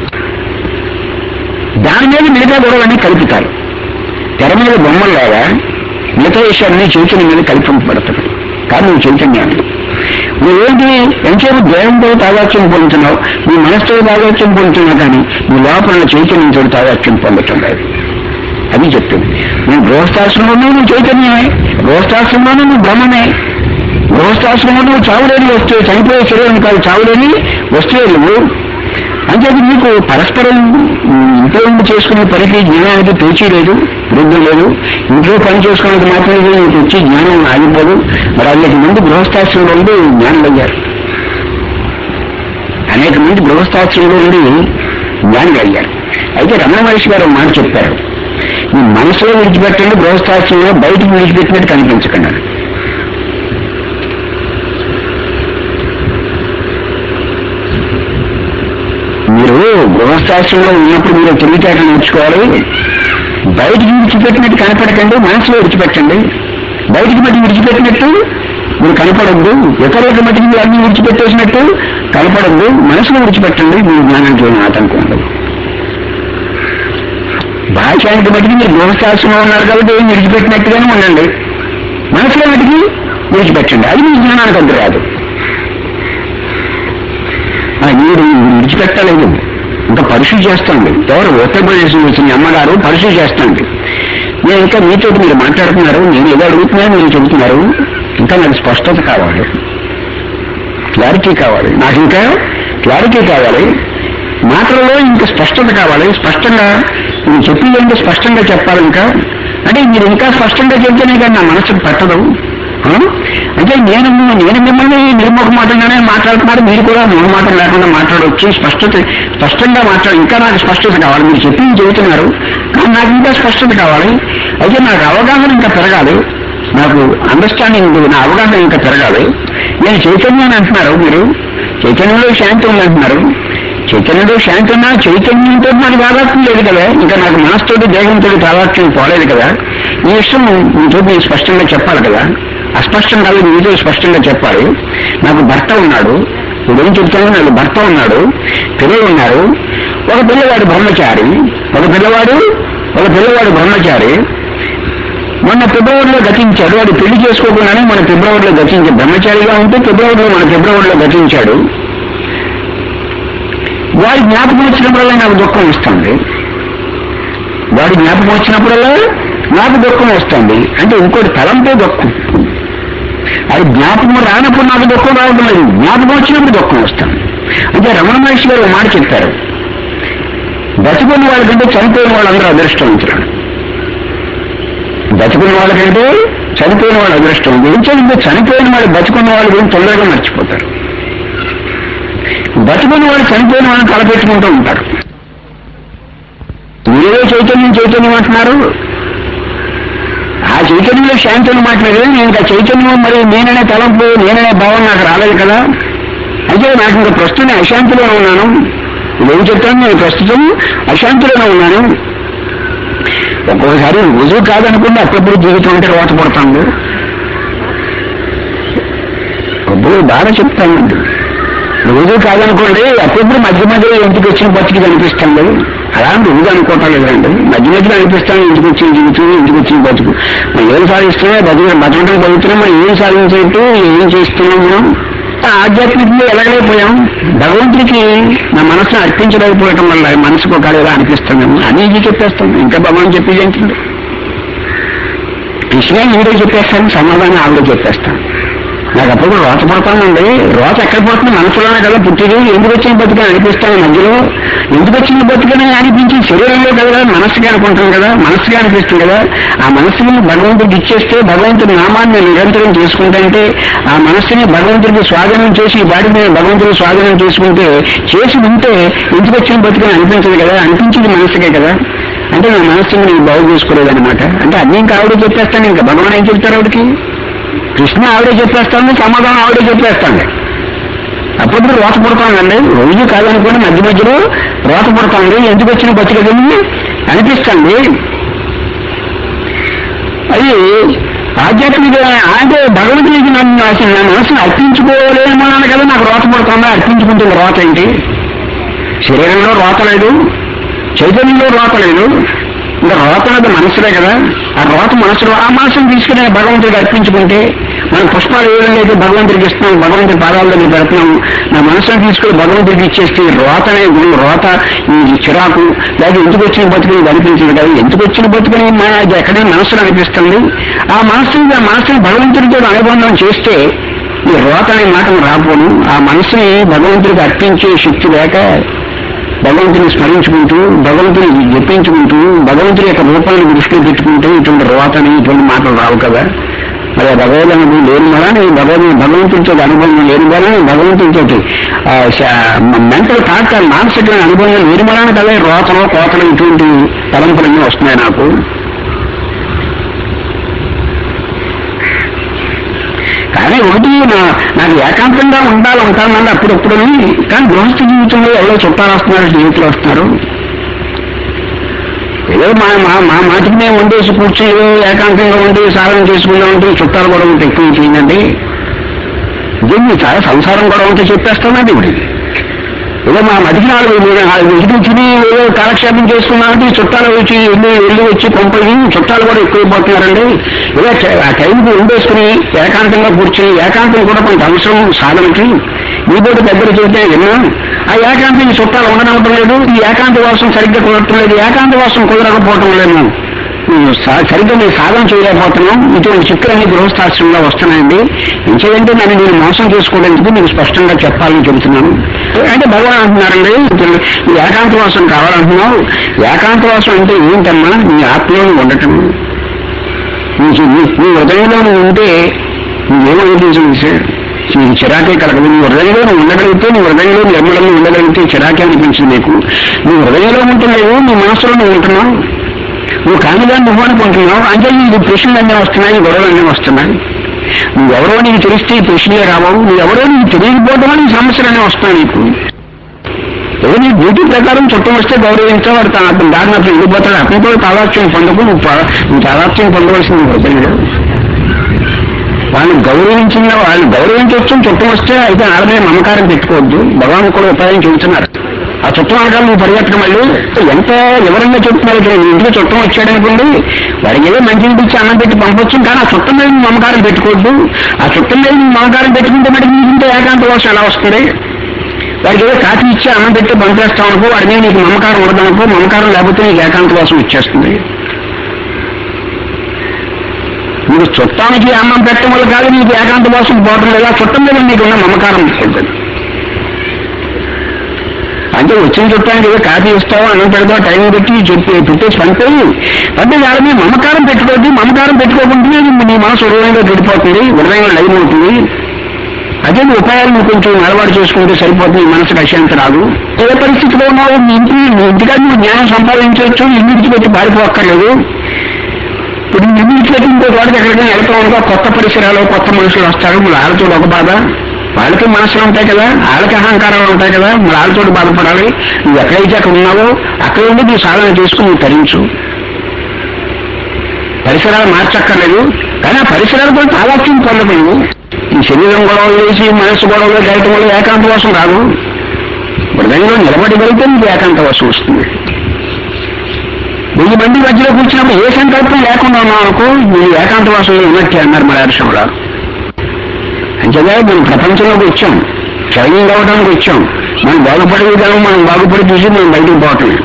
దాని మీద మిగతా గొడవలన్నీ కలుపుతారు తెర మీద బొమ్మలు లాగా మిగతా విషయాన్ని చైతన్యం మీద కల్పింపబడతాడు కానీ నువ్వు చైతన్యాన్ని నువ్వేంటి ఎంతసేపు దేహంతో తాదాత్యం పొందుతున్నావు నీ మనసుతో తాదాత్యం పొందుతున్నావు కానీ నీ లోపల చైతన్యంతో తాదాత్యం పొందటం లేదు అది చెప్తుంది నువ్వు గృహస్థాశ్రమంలో నువ్వు చైతన్యమే గృహస్థాశ్రమంలో నువ్వు బ్రహ్మమే గృహస్థాశ్రమంలో నువ్వు చావులేని వస్తువు చనిపోయే శరీరం కాదు చావులేని వస్తువే నువ్వు అంతేది నీకు పరస్పరం ఇంట్లో ఉండి చేసుకునే పనికి జ్ఞానానికి పేచీ లేదు వృద్ధి లేదు ఇంట్లో పని చేసుకునేది మాత్రమే నీకు వచ్చి జ్ఞానం ఆగిపోదు మరి అనేక మంది గృహస్థాశ్రమంలో ఉండి జ్ఞానం అయ్యారు అనేక మంది గృహస్థాశ్రమంలో ఉండి జ్ఞానం అయ్యారు అయితే రమణ మహర్షి గారు ఒక మాట చెప్పారు ఈ మనసులో విడిచిపెట్టండి గృహస్థాశ్రమంలో బయటకు విడిచిపెట్టినట్టు కనిపించకండి మీరు గృహస్థాశ్రంలో ఉన్నప్పుడు మీరు తెలివితేటలు నేర్చుకోవాలి బయటికి విడిచిపెట్టినట్టు కనపడకండి మనసులో విడిచిపెట్టండి బయటికి మట్టి విడిచిపెట్టినట్టు మీరు కనపడద్దు ఇతరులకు మట్టికి మీరు అన్ని విడిచిపెట్టేసినట్టు కనపడద్దు మనసులో విడిచిపెట్టండి మీరు జ్ఞానానికి ఏమైనా ఆటంకం ఉండదు భాషానికి మట్టికి మీరు గృహస్థాశ్రంలో ఉన్నారు కాబట్టి ఏం విడిచిపెట్టినట్టుగానే ఉండండి మనసులో మట్టికి విడిచిపెట్టండి అది మీ జ్ఞానానికి అడ్డు రాదు ఆ మీరు విడిచిపెట్టలేదు ఇంకా పరిశుద్ధి చేస్తుంది ఎవరు ఉత్తరప్రదేశ్ నుంచి వచ్చిన అమ్మగారు పరిశుద్ధి చేస్తుంది నేను ఇంకా మీతో మీరు మాట్లాడుతున్నారు నేను ఏదో అడుగుతున్నా మీరు చెబుతున్నారు ఇంకా నాకు స్పష్టత కావాలి క్లారిటీ కావాలి నాకు ఇంకా క్లారిటీ కావాలి మాటలలో ఇంకా స్పష్టత కావాలి స్పష్టంగా నేను చెప్పింది ఏంటో స్పష్టంగా చెప్పాలి ఇంకా అంటే మీరు ఇంకా స్పష్టంగా చెబితేనే కానీ నా మనసుకు పట్టదు ఆ? అంటే నేను నేను మిమ్మల్ని నిర్ముఖమాటంగానే మాట్లాడుతున్నారు మీరు కూడా నిర్మాటం లేకుండా మాట్లాడవచ్చు స్పష్టత స్పష్టంగా మాట్లాడు ఇంకా నాకు స్పష్టత కావాలి మీరు చెప్పింది చెబుతున్నారు కానీ నాకు ఇంకా స్పష్టత కావాలి అయితే నాకు అవగాహన ఇంకా పెరగాలి నాకు అండర్స్టాండింగ్ నా అవగాహన ఇంకా పెరగాలి నేను చైతన్యాన్ని అంటున్నారు మీరు చైతన్యంలో శాంతి ఉంది అంటున్నారు చైతన్యంలో శాంతి ఉన్నా చైతన్యంతో నాకు తాదాత్మ్యం లేదు కదా ఇంకా నాకు మనసుతోటి దేహంతో తాదాత్మ్యం పోలేదు కదా ఈ విషయం మీతో నేను స్పష్టంగా చెప్పాలి కదా అస్పష్టం కాదు మీతో స్పష్టంగా చెప్పాలి నాకు భర్త ఉన్నాడు ఇప్పుడు ఏం చెప్తాను నాకు భర్త ఉన్నాడు పిల్లలు ఉన్నారు ఒక పిల్లవాడు బ్రహ్మచారి ఒక పిల్లవాడు ఒక పిల్లవాడు బ్రహ్మచారి మొన్న ఫిబ్రవరిలో గతించాడు వాడు పెళ్లి చేసుకోకుండానే మన ఫిబ్రవరిలో గతించాడు బ్రహ్మచారిగా ఉంటే ఫిబ్రవరిలో మన ఫిబ్రవరిలో గతించాడు వాడి జ్ఞాపకం వచ్చినప్పుడల్లా నాకు దుఃఖం వస్తుంది వాడి జ్ఞాపకం వచ్చినప్పుడల్లా నాకు దుఃఖం వస్తుంది అంటే ఇంకోటి తలంపే దుఃఖం అది జ్ఞాపకం రానప్పుడు నాకు దుఃఖం రావడం లేదు జ్ఞాపకం వచ్చినప్పుడు దుఃఖం వస్తుంది అంటే రమణ మహర్షి గారు ఒక మాట చెప్పారు బతుకున్న వాళ్ళకంటే చనిపోయిన వాళ్ళందరూ అదృష్టవంతులు బతుకున్న వాళ్ళకంటే చనిపోయిన వాళ్ళు అదృష్టం ఎందుకంటే చనిపోయిన వాళ్ళు బతుకున్న వాళ్ళు గురించి తొందరగా మర్చిపోతారు బతుకున్న వాళ్ళు చనిపోయిన వాళ్ళని తలపెట్టుకుంటూ ఉంటారు మీరే చైతన్యం చైతన్యం అంటున్నారు ఆ చైతన్యంలో శాంతిని మాట్లాడేది నేను ఇంకా చైతన్యం మరి నేననే తలంపు నేననే భావం నాకు రాలేదు కదా అయితే నాకు ఇంకా ప్రస్తుతం అశాంతిలోనే ఉన్నాను ఇదేం చెప్తాను నేను ప్రస్తుతం అశాంతిలోనే ఉన్నాను ఒక్కొక్కసారి రుజువు కాదనుకుంటే అప్పుడప్పుడు జీవితం అంటే రోత పడుతుంది అప్పుడు బాగా చెప్తానండి రుజువు కాదనుకోండి అప్పుడప్పుడు మధ్య మధ్యలో ఇంటికి వచ్చిన బతికి కనిపిస్తుంది అలాంటి రుజువు అనుకోవటం లేదండి మధ్య మధ్యలో అనిపిస్తాను ఇంటికి వచ్చిన జీవితం ఇంటికి వచ్చిన బతుకు మనం ఏం సాధిస్తున్నా బతుకు బతకడం బతుకుతున్నాం మనం ఏం సాధించేట్టు ఏం చేస్తున్నాం మనం ఆధ్యాత్మికంగా ఎలాగైపోయాం భగవంతుడికి నా మనసును అర్పించలేకపోవటం వల్ల మనసుకు ఒక ఎలా అనిపిస్తుందేమో అనేది చెప్పేస్తాం ఇంకా భగవాన్ చెప్పేది ఏంటంటే విషయాన్ని ఈడే చెప్పేస్తాను సమాధానం ఆవిడ చెప్పేస్తాను నాకు అప్పుడు రోత పడతానండి రోత ఎక్కడ పడుతుంది మనసులోనే కదా పుట్టిది ఎందుకు వచ్చిన బతుకని అనిపిస్తాను మధ్యలో ఎందుకు వచ్చిన బతుకని అనిపించి శరీరంలో కదా మనస్సుగా అనుకుంటాం కదా మనస్సుగా అనిపిస్తుంది కదా ఆ మనస్సుని భగవంతుడికి ఇచ్చేస్తే భగవంతుడి నామాన్ని నిరంతరం చేసుకుంటే ఆ మనస్సుని భగవంతుడికి స్వాధీనం చేసి ఈ బాడీ మీద భగవంతుడికి స్వాధీనం చేసుకుంటే చేసి ఉంటే ఎందుకు వచ్చిన బతుకని అనిపించదు కదా అనిపించింది మనస్సుకే కదా అంటే నా మనస్సుని నేను బాగు చేసుకోలేదన్నమాట అంటే అన్నీ ఇంకా ఆవిడ చెప్పేస్తాను ఇంకా భగవాన్ ఏం చెప్తారు ఆవిడకి కృష్ణ ఆవిడే చెప్పేస్తాను సమాధానం ఆవిడే చెప్పేస్తాను అప్పుడు రోత పుడతానండి రోజు కాదనుకోండి మధ్య మధ్యలో రోత పుడతాండి ఎందుకు వచ్చిన బతికదని అనిపిస్తుంది అది ఆధ్యాత్మిక అంటే భగవంతుడికి నన్ను అసలు నా మనసును అర్పించుకోలేమో అన్నాను కదా నాకు రోత పుడుతుందా అర్పించుకుంటుంది రోత ఏంటి శరీరంలో రోత లేదు చైతన్యంలో రోత లేదు ఇంకా రోత అనేది మనసులే కదా ఆ రోత మనసులో ఆ మనసును తీసుకుని భగవంతుడికి అర్పించుకుంటే మనం పుష్పాలు ఏ విధంగా అయితే భగవంతుడికి ఇస్తున్నాం భగవంతుడి పాదాల దగ్గర పెడుతున్నాం నా మనసును తీసుకుని భగవంతుడికి ఇచ్చేస్తే ఈ రోత అనే గుణం రోత ఈ చిరాకు లేదా ఎందుకు వచ్చిన బతుకుని కనిపించింది కదా ఎందుకు వచ్చిన బతుకుని మన అది ఎక్కడే మనసులో అనిపిస్తుంది ఆ మనసుని ఆ మనసుని భగవంతుడితో అనుబంధం చేస్తే ఈ రోత అనే మాట రాపోను ఆ మనసుని భగవంతుడికి అర్పించే శక్తి లేక భగవంతుని స్మరించుకుంటూ భగవంతుని జపించుకుంటూ భగవంతుని యొక్క రూపాన్ని దృష్టిలో పెట్టుకుంటూ ఇటువంటి రోతని ఇటువంటి మాటలు రావు కదా మరి ఆ భగవద్ అనుభవం లేని వలన ఈ భగవద్ భగవంతుడితో అనుభవం లేని వలన భగవంతుడితో మెంటల్ థాట్ మానసిక అనుభవం లేని వలన కదా ఈ రోతలు కోతలు ఇటువంటి తలంపులన్నీ వస్తున్నాయి నాకు కానీ ఒకటి నా- నాకు ఏకాంతంగా ఉండాలి ఉంటానండి అప్పుడప్పుడు కానీ గృహస్థ జీవితంలో ఎవరో చుట్టాలు వస్తున్నారు స్నేహితులు వస్తున్నారు ఏదో మా మా మా మాటికి మేము వండేసి కూర్చొని ఏదో ఏకాంతంగా ఉండి సాధన చేసుకుందాం అంటే చుట్టాలు కూడా ఉంటే ఎక్కువ చేయండి దీన్ని చాలా సంసారం కూడా ఉంటే చెప్పేస్తామండి ఇప్పుడు ఏదో మా మదికి నాలుగు నాలుగు ఇటుకుని ఏదో కాలక్షేపం చేసుకున్నామంటే ఈ చుట్టాలు వచ్చి వెళ్ళి వెళ్ళి వచ్చి పంపి చుట్టాలు కూడా ఎక్కువైపోతున్నారండి ఏదో చ- ఆ టైంకి ఉండేసుకుని ఏకాంతంగా కూర్చొని ఏకాంతం కూడా కొంత అవసరం సాధనకి మీ బోటి పెద్దలు చెబితే విన్నాం ఆ ఏకాంతం ఈ చుట్టాలు ఉండనవటం లేదు ఈ ఏకాంత వాసం సరిగ్గా కుదరటం లేదు ఏకాంత వాసం కుదరకపోవటం లేదు ఉమ్, సా- సరిగ్గా నేను సాధన చేయలేకపోతున్నాం ఇటువంటి చిక్కులన్నీ గృహస్థాశ్రమంలో వస్తున్నాయండి ఇంకేంటే నన్ను నేను మోసం చేసుకోవడానికి మీకు స్పష్టంగా చెప్పాలని చెబుతున్నాను అంటే భగవాన్ అంటున్నారండి ఈ ఏకాంతవాసం కావాలంటున్నావు ఏకాంతవాసం అంటే ఏంటమ్మా నీ ఆత్మలో ఉండటం నీకు నీ- నీ హృదయంలో నువ్వు ఉంటే నువ్వేమనిపించింది సార్ నీకు చిరాకే కలగదు నీ హృదయంలో నువ్వు ఉండగలిగితే నీ హృదయంలో నిర్మలంగా ఉండగలిగితే చిరాకే అనిపించింది నీకు నీ హృదయంలో ఉంటున్నావు నీ మనసులో నువ్వు ఉంటున్నావు నువ్వు కానిగా నువ్వు అనుకుంటున్నావు అంటే నీకు ప్రశ్నలు అన్నీ వస్తున్నాయి గొడవలు అన్నీ వస్తున్నాయి నువ్వెవరో నీకు తెలిస్తే ఈ ప్రశ్నలే రావవు నువ్వెవరో నీకు తెలియకపోవడం వల్ల ఈ సమస్యలన్నీ వస్తాయి నీకు ఏదో నీ డ్యూటీ ప్రకారం చుట్టం వస్తే గౌరవించా వాడు తన అతను దారిని అతను వెళ్ళిపోతాడు అతను కూడా తాదాత్యం పొందకు నువ్వు ప- నువ్వు తాదాత్యం పొందవలసింది హృదయంలో వాళ్ళని గౌరవించిన వాళ్ళు గౌరవించవచ్చు చుట్టం వస్తే అయితే వాళ్ళ మీద మమకారం పెట్టుకోవద్దు భగవాన్ కూడా ఉపాయం చెబుతున్నారు ఆ చుట్టం అనకాలు నువ్వు పరిగెత్తడం మళ్ళీ ఎంత వివరంగా చెప్తున్నారు ఇక్కడ నీ ఇంటికి చుట్టం వచ్చాడు అనుకోండి వాడికి ఏదో మంచి ఇచ్చి అన్నం పెట్టి పంపొచ్చు కానీ ఆ చుట్టం మీద నువ్వు మమకారం పెట్టుకోవద్దు ఆ చుట్టం మీద నువ్వు మమకారం పెట్టుకుంటే మరి నీ ఇంట్లో ఏకాంత వాసం ఎలా వస్తుంది వాడికి ఏదో కాఫీ ఇచ్చి అన్నం పెట్టి పంపేస్తావు అనుకో వాడి మీద నీకు మమకారం ఉండదనుకో మమకారం లేకపోతే నీకు ఏకాంత వాసం వచ్చేస్తుంది నీకు చుట్టానికి అన్నం పెట్టడం వల్ల కాదు నీకు ఏకాంత వాసం పోవటం లేదా చుట్టం మీద నీకున్న మమకారం ఉంటుంది అంటే వచ్చిన చుట్టానికి ఏదో కాఫీ ఇస్తావు అన్నం పెడతావు టైం పెట్టి చెప్పి పెట్టేసి పంపేయి అంటే వాళ్ళ మీద మమకారం పెట్టుకోవద్దు మమకారం పెట్టుకోకుంటే నీ మనసు హృదయంగా గడిపోతుంది హృదయంగా లైన్ అవుతుంది అదే నీ ఉపాయాలు నువ్వు కొంచెం అలవాటు చేసుకుంటే సరిపోతుంది నీ మనసుకు అశాంతి రాదు ఏ పరిస్థితిలో ఉన్నావు నీ ఇంటి నీ ఇంటికాడ నువ్వు జ్ఞానం సంపాదించవచ్చు ఇల్లు విడిచిపెట్టి పారిపోక్కర్లేదు ఇప్పుడు నీ ఇల్లు విడిచిపెట్టి ఇంకో చోటకి ఎక్కడికైనా వెళ్తావు అనుకో కొత్త పరిసరాలు కొత్త మనుషులు వస్తారు మరి వాళ్ళతో ఒక బాధ వాళ్ళకి మనసులు ఉంటాయి కదా వాళ్ళకి అహంకారాలు ఉంటాయి కదా మరి వాళ్ళతో బాధపడాలి నువ్వు ఎక్కడైతే అక్కడ ఉన్నావో అక్కడ ఉండి నువ్వు సాధన చేసుకుని నువ్వు తరించు పరిసరాలు మార్చక్కర్లేదు కానీ ఆ పరిసరాలతో తాదాత్యం పొందకూడదు ఈ శరీరం గొడవలు వేసి మనసు గొడవలు చేయటం వల్ల ఏకాంత వాసం రాదు హృదయంలో నిలబడగలిగితే నీకు ఏకాంత వాసం వస్తుంది వెయ్యి మంది మధ్యలో కూర్చున్నప్పుడు ఏ సంకల్పం లేకుండా ఉన్నావు అనుకో నీ ఏకాంత వాసంలో ఉన్నట్టే అన్నారు మలయాళంలో అంతేగా మనం ప్రపంచంలోకి వచ్చాం ట్రైనింగ్ అవ్వడానికి వచ్చాం మనం బాగుపడే విధానం మనం బాగుపడి చూసి మనం బయటకు పోవటమే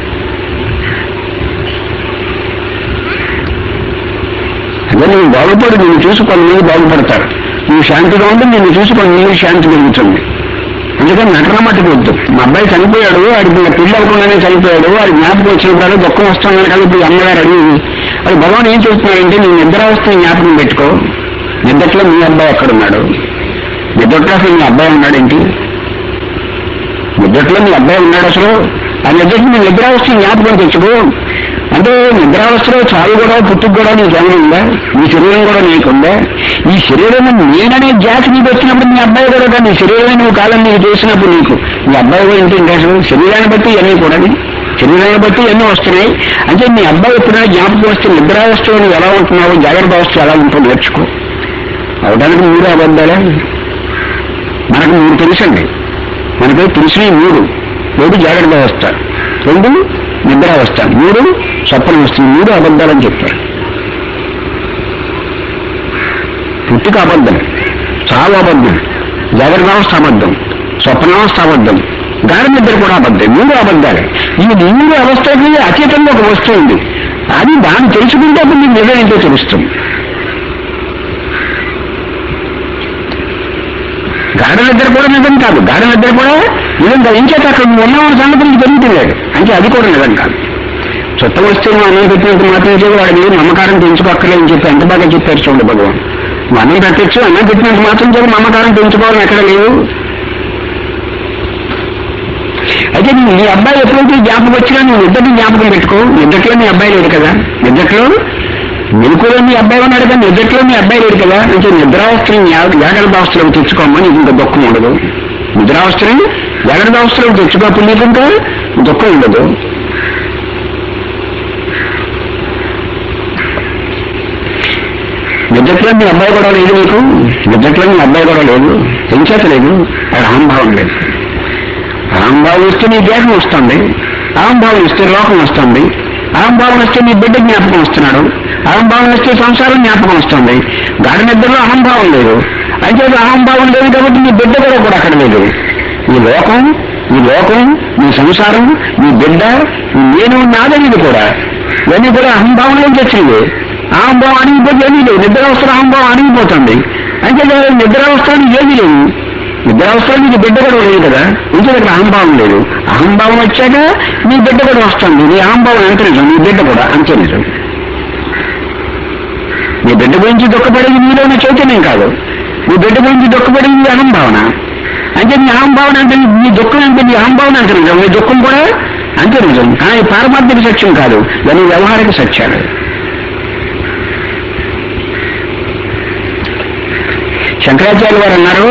అదే నువ్వు బాగుపడి నిన్ను చూసి కొంతమంది బాగుపడతారు నువ్వు శాంతిగా ఉండి నిన్ను చూసి కొంతమంది శాంతి పెరుగుతుంది అందుకని నటన మట్టుకు వద్దు మా అబ్బాయి చనిపోయాడు వాడికి ఇంకా పెళ్లి అవ్వకుండానే చనిపోయాడు వాడి జ్ఞాపకం వచ్చినప్పుడు దుఃఖం వస్తుందని కదా ఇప్పుడు ఈ అమ్మగారు అడిగింది అది భగవాన్ ఏం చెప్తున్నాడంటే నీ నిద్రావస్థ జ్ఞాపకం పెట్టుకో నిద్రలో మీ అబ్బాయి ఎక్కడున్నాడు నిద్రలో అసలు మీ అబ్బాయి ఉన్నాడేంటి నిద్రలో మీ అబ్బాయి ఉన్నాడు అసలు ఆ నిద్రకి నీ నిద్రావస్థ జ్ఞాపకం తెచ్చుకో అంటే నిద్రావస్థలో చాలు కూడా పుట్టుకు కూడా నీకేమైనా ఉందా నీ శరీరం కూడా నీకుందా ఈ శరీరం నేననే జాతి నీకు వచ్చినప్పుడు మీ అబ్బాయి కూడా కాదు, నీ శరీరమే నువ్వు కాదని నీకు తెలిసినప్పుడు నీకు మీ అబ్బాయి కూడా ఏంటి ఇంకా అసలు శరీరాన్ని బట్టి ఇవన్నీ కూడా శరీరాన్ని బట్టి ఇవన్నీ వస్తున్నాయి అంటే మీ అబ్బాయి ఎప్పుడైనా జ్ఞాపకం వస్తే నిద్రావస్థలో నువ్వు ఎలా ఉంటున్నావు జాగ్రత్త అవస్థ ఎలా ఉంటుందో నేర్చుకో అవడానికి మూడు అబద్ధాలే మనకు మూడు తెలుసండి మనకి తెలిసినవి మూడు ఒకటి జాగ్రత్త అవస్థ రెండు నిద్రావస్థ మూడు స్వప్న వస్తుంది మూడు అబద్ధాలని చెప్పారు పుట్టుక అబద్ధం చావు అబద్ధం జాగ్రత్త అబద్ధం స్వప్నావస్థ అబద్ధం గాఢ నిద్ర కూడా అబద్ధం మూడు అబద్ధాలు ఈ మూడు అవస్థకి అతీతంగా ఒక వస్తువు ఉంది అది దాన్ని తెలుసుకుంటే అప్పుడు మీకు నిజం ఏంటో తెలుస్తుంది గాఢ నిద్ర కూడా నిజం కాదు గాఢ నిద్ర కూడా నిజం కాదు ఇంకేత అక్కడ నువ్వు ఉన్నామన్న సంగతి నీకు తెలియట్లేదు అంటే అది కూడా నిజం కాదు చుట్ట వస్తే నువ్వు అన్నం పెట్టినట్టు మాత్రం చేసి వాడి మీద నమ్మకారం పెంచుకోక్కర్లేదని చెప్పి ఎంత బాగా చెప్పారు చూడండి భగవాన్ నువ్వు అన్నం పెట్టచ్చు అన్నం పెట్టినట్టు మాత్రం చేసి నమ్మకారం పెంచుకోవాలని ఎక్కడ లేదు అయితే నీ- నీ అబ్బాయి ఎప్పుడైతే జ్ఞాపకం వచ్చినా నువ్వు ఇద్దరిని జ్ఞాపకం పెట్టుకో ఇద్దట్లో నీ అబ్బాయి లేడు కదా ఇద్దట్లో మెలకులో నీ అబ్బాయి ఉన్నాడు కానీ నిద్రలో నీ అబ్బాయి లేడు కదా అంటే నిద్రావస్థని జాగ్రత్తావస్థలోకి తెచ్చుకోమని నీకు ఇంకా దుఃఖం ఉండదు నిద్రావస్థని జాగ్రత్తావస్థలోకి తెచ్చుకో అప్పుడు నీకు ఇంకా దుఃఖం ఉండదు నిద్రలో మీ అబ్బాయి కూడా లేదు నీకు నిద్రలో మీ అబ్బాయి కూడా లేదు ఎంచేత లేదు అది అహంభావం లేదు అహంభావం ఇస్తే నీ దేహం వస్తుంది అహంభావం ఇస్తే లోకం వస్తుంది అహంభావం వస్తే నీ బిడ్డ జ్ఞాపకం వస్తున్నాడు అహంభావం వస్తే సంసారం జ్ఞాపకం వస్తుంది గాఢ నిద్రలో అహంభావం లేదు అయితే అహంభావం లేదు కాబట్టి నీ బిడ్డ కూడా కూడా అక్కడ లేదు ఈ లోకం ఈ లోకం నీ సంసారం నీ బిడ్డ ఈ నేను నాదనేది కూడా ఇవన్నీ కూడా అహంభావంలోంచి వచ్చింది అహంభావం అణిగిపోతే ఏమీ లేదు నిద్రావస్థలో అహంభావం అణిగిపోతుంది అంటే నిద్రావస్థలో ఏమీ లేదు నిద్రావస్థలో నీకు బిడ్డ కూడా లేదు కదా ఇంకా ఇక్కడ అహంభావం లేదు అహంభావం వచ్చాక నీ బిడ్డ కూడా వస్తుంది నీ అహంభావం ఎంత నిజం నీ బిడ్డ కూడా అంతే నిజం నీ బిడ్డ గురించి దుఃఖపడేది నీలోని చైతన్యం కాదు నీ బిడ్డ గురించి దుఃఖపడేది నీ అహంభావన అంటే నీ అహంభావన అంటే నీ- నీ దుఃఖం అంటే నీ అహంభావన అంటే నిజం నీ దుఃఖం కూడా అంతే నిజం కానీ పారమార్థిక సత్యం కాదు దాని వ్యవహారిక సత్యాలు శంకరాచార్య వారు అన్నారు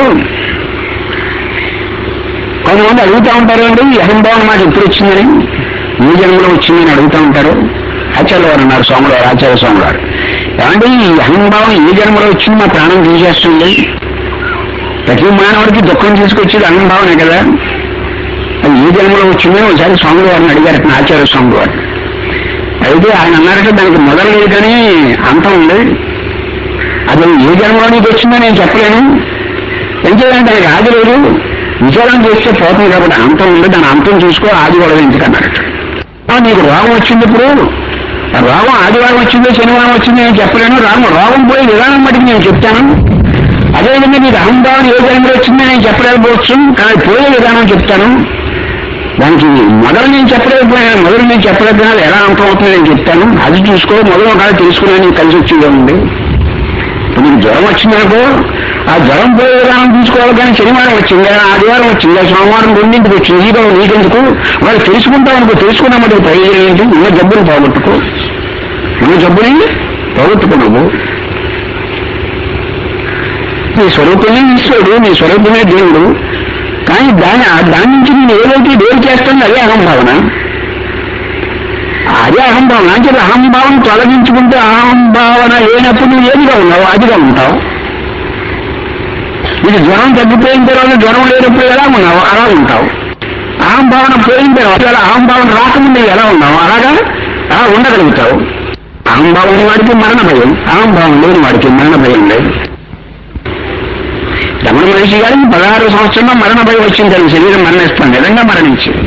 కొంతమంది అడుగుతూ ఉంటారు అండి ఈ అహంభావం నాకు ఎప్పుడు వచ్చిందని ఈ జన్మలో వచ్చిందని అడుగుతూ ఉంటారు ఆచార్య వారు అన్నారు స్వాములు వారు ఆచార్య స్వాములు వారు ఏమంటే ఈ అహంభావం ఏ జన్మలో వచ్చింది మా ప్రాణం తీసేస్తుంది ప్రతి మానవుడికి దుఃఖం తీసుకొచ్చేది అహంభావనే కదా అది ఏ జన్మలో వచ్చిందో ఒకసారి స్వాములు వారిని అడిగారట నా ఆచార్య స్వాములు వారు అయితే ఆయన అన్నారట దానికి మొదలు లేదు కానీ అంతం ఉంది అది ఏ జన్మలో నీకు వచ్చిందో నేను చెప్పలేను ఎందుకంటే దానికి ఆది లేదు విచారం చేస్తే పోతుంది కాబట్టి అంతం ఉంది దాని అంతం చూసుకో ఆది కూడా ఎందుకన్నారట ఆ, నీకు రోగం వచ్చింది ఇప్పుడు ఆ రోగం ఆదివారం వచ్చిందో శనివారం వచ్చిందో నేను చెప్పలేను రాము రోగం పోయే విధానం బట్టి నేను చెప్తాను అదేవిధంగా నీకు అహంభావం ఏ జన్మలో వచ్చిందో నేను చెప్పలేకపోవచ్చు కానీ పోయే విధానం చెప్తాను దానికి మొదలు నేను చెప్పలేకపోయినా మొదలు నేను చెప్పలేకపోయినా అది ఎలా అంతం అవుతుందో నేను చెప్తాను అది చూసుకో మొదలు ఒకవేళ తెలుసుకునే నీకు కలిసి వచ్చేదే ఉంది ఇప్పుడు నీకు జ్వరం వచ్చిందనుకో ఆ జ్వరం పోయే విధానం తీసుకోవాలి కానీ శనివారం వచ్చిందా ఆదివారం వచ్చిందా సోమవారం రెండింటికి వచ్చింది నీకు నీకెందుకు వాళ్ళు తెలుసుకుంటావు అనుకో తెలుసుకున్నామంటే ప్రయోజనం ఏంటి ఉన్న జబ్బుని పోగొట్టుకో ఉన్న జబ్బుని పోగొట్టుకో నువ్వు నీ స్వరూపమే ఈశ్వరుడు నీ స్వరూపమే దేవుడు కానీ దాని ఆ దాని నుంచి నేను ఏదైతే వేరు చేస్తానో అదే అహంభావన అదే అహంభావన అంటే అహంభావం తొలగించుకుంటే అహంభావన లేనప్పుడు నువ్వు ఏదిగా ఉన్నావు అదిగా ఉంటావు ఇది జ్వరం తగ్గిపోయిన తర్వాత జ్వరం లేనప్పుడు ఎలా ఉన్నావు అలా ఉంటావు అహంభావన పోయిన తర్వాత ఇలా అహంభావన రాకముందు ఎలా ఉన్నావు అలాగా అలా ఉండగలుగుతావు అహంభావం ఉన్న వాడికి మరణ భయం అహంభావం లేని వాడికి మరణ భయం లేదు రమణ మహర్షి గారికి పదహారు సంవత్సరంలో మరణ భయం వచ్చింది తన శరీరం మరణిస్తాను నిజంగా మరణించింది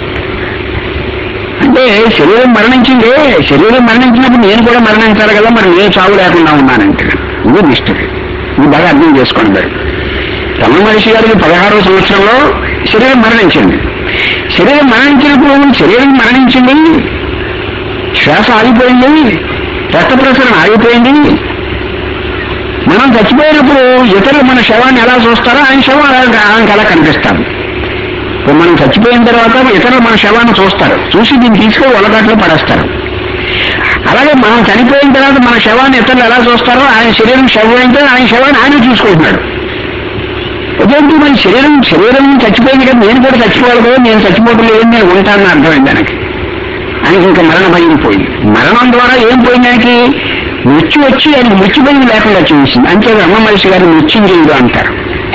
అంటే శరీరం మరణించిందే శరీరం మరణించినప్పుడు నేను కూడా మరణించాలి కదా మరి నేను చావు లేకుండా ఉన్నానంటే ఇది నిష్ఠ ఇది బాగా అర్థం చేసుకోండి మరి రమణ మహర్షి గారికి పదహారో సంవత్సరంలో శరీరం మరణించింది శరీరం మరణించినప్పుడు శరీరం మరణించింది శ్వాస ఆగిపోయింది రక్త ప్రసరణ ఆగిపోయింది మనం చచ్చిపోయినప్పుడు ఇతరులు మన శవాన్ని ఎలా చూస్తారో ఆయన శవం అలా ఆయనకి అలా కనిపిస్తారు ఇప్పుడు మనం చచ్చిపోయిన తర్వాత ఇతరులు మన శవాన్ని చూస్తారు చూసి దీన్ని తీసుకొని ఒలగాట్లో పడేస్తారు అలాగే మనం చనిపోయిన తర్వాత మన శవాన్ని ఇతరులు ఎలా చూస్తారో ఆయన శరీరం శవం అయితే ఆయన శవాన్ని ఆయన చూసుకుంటున్నాడు అదేంటి మరి శరీరం శరీరం చచ్చిపోయింది కదా నేను కూడా చచ్చిపోవాలి కదా నేను చచ్చిపోవడం లేదు నేను ఉంటానని అర్థమైంది దానికి ఆయనకి ఇంకా మరణ భయం పోయింది మరణం ద్వారా ఏం పోయింది ఆయనకి మృత్యు వచ్చి ఆయన మృత్యు భయం లేకుండా చేసింది అంతే రమణ మహర్షి గారిని మృత్యుంజయుడు అంటారు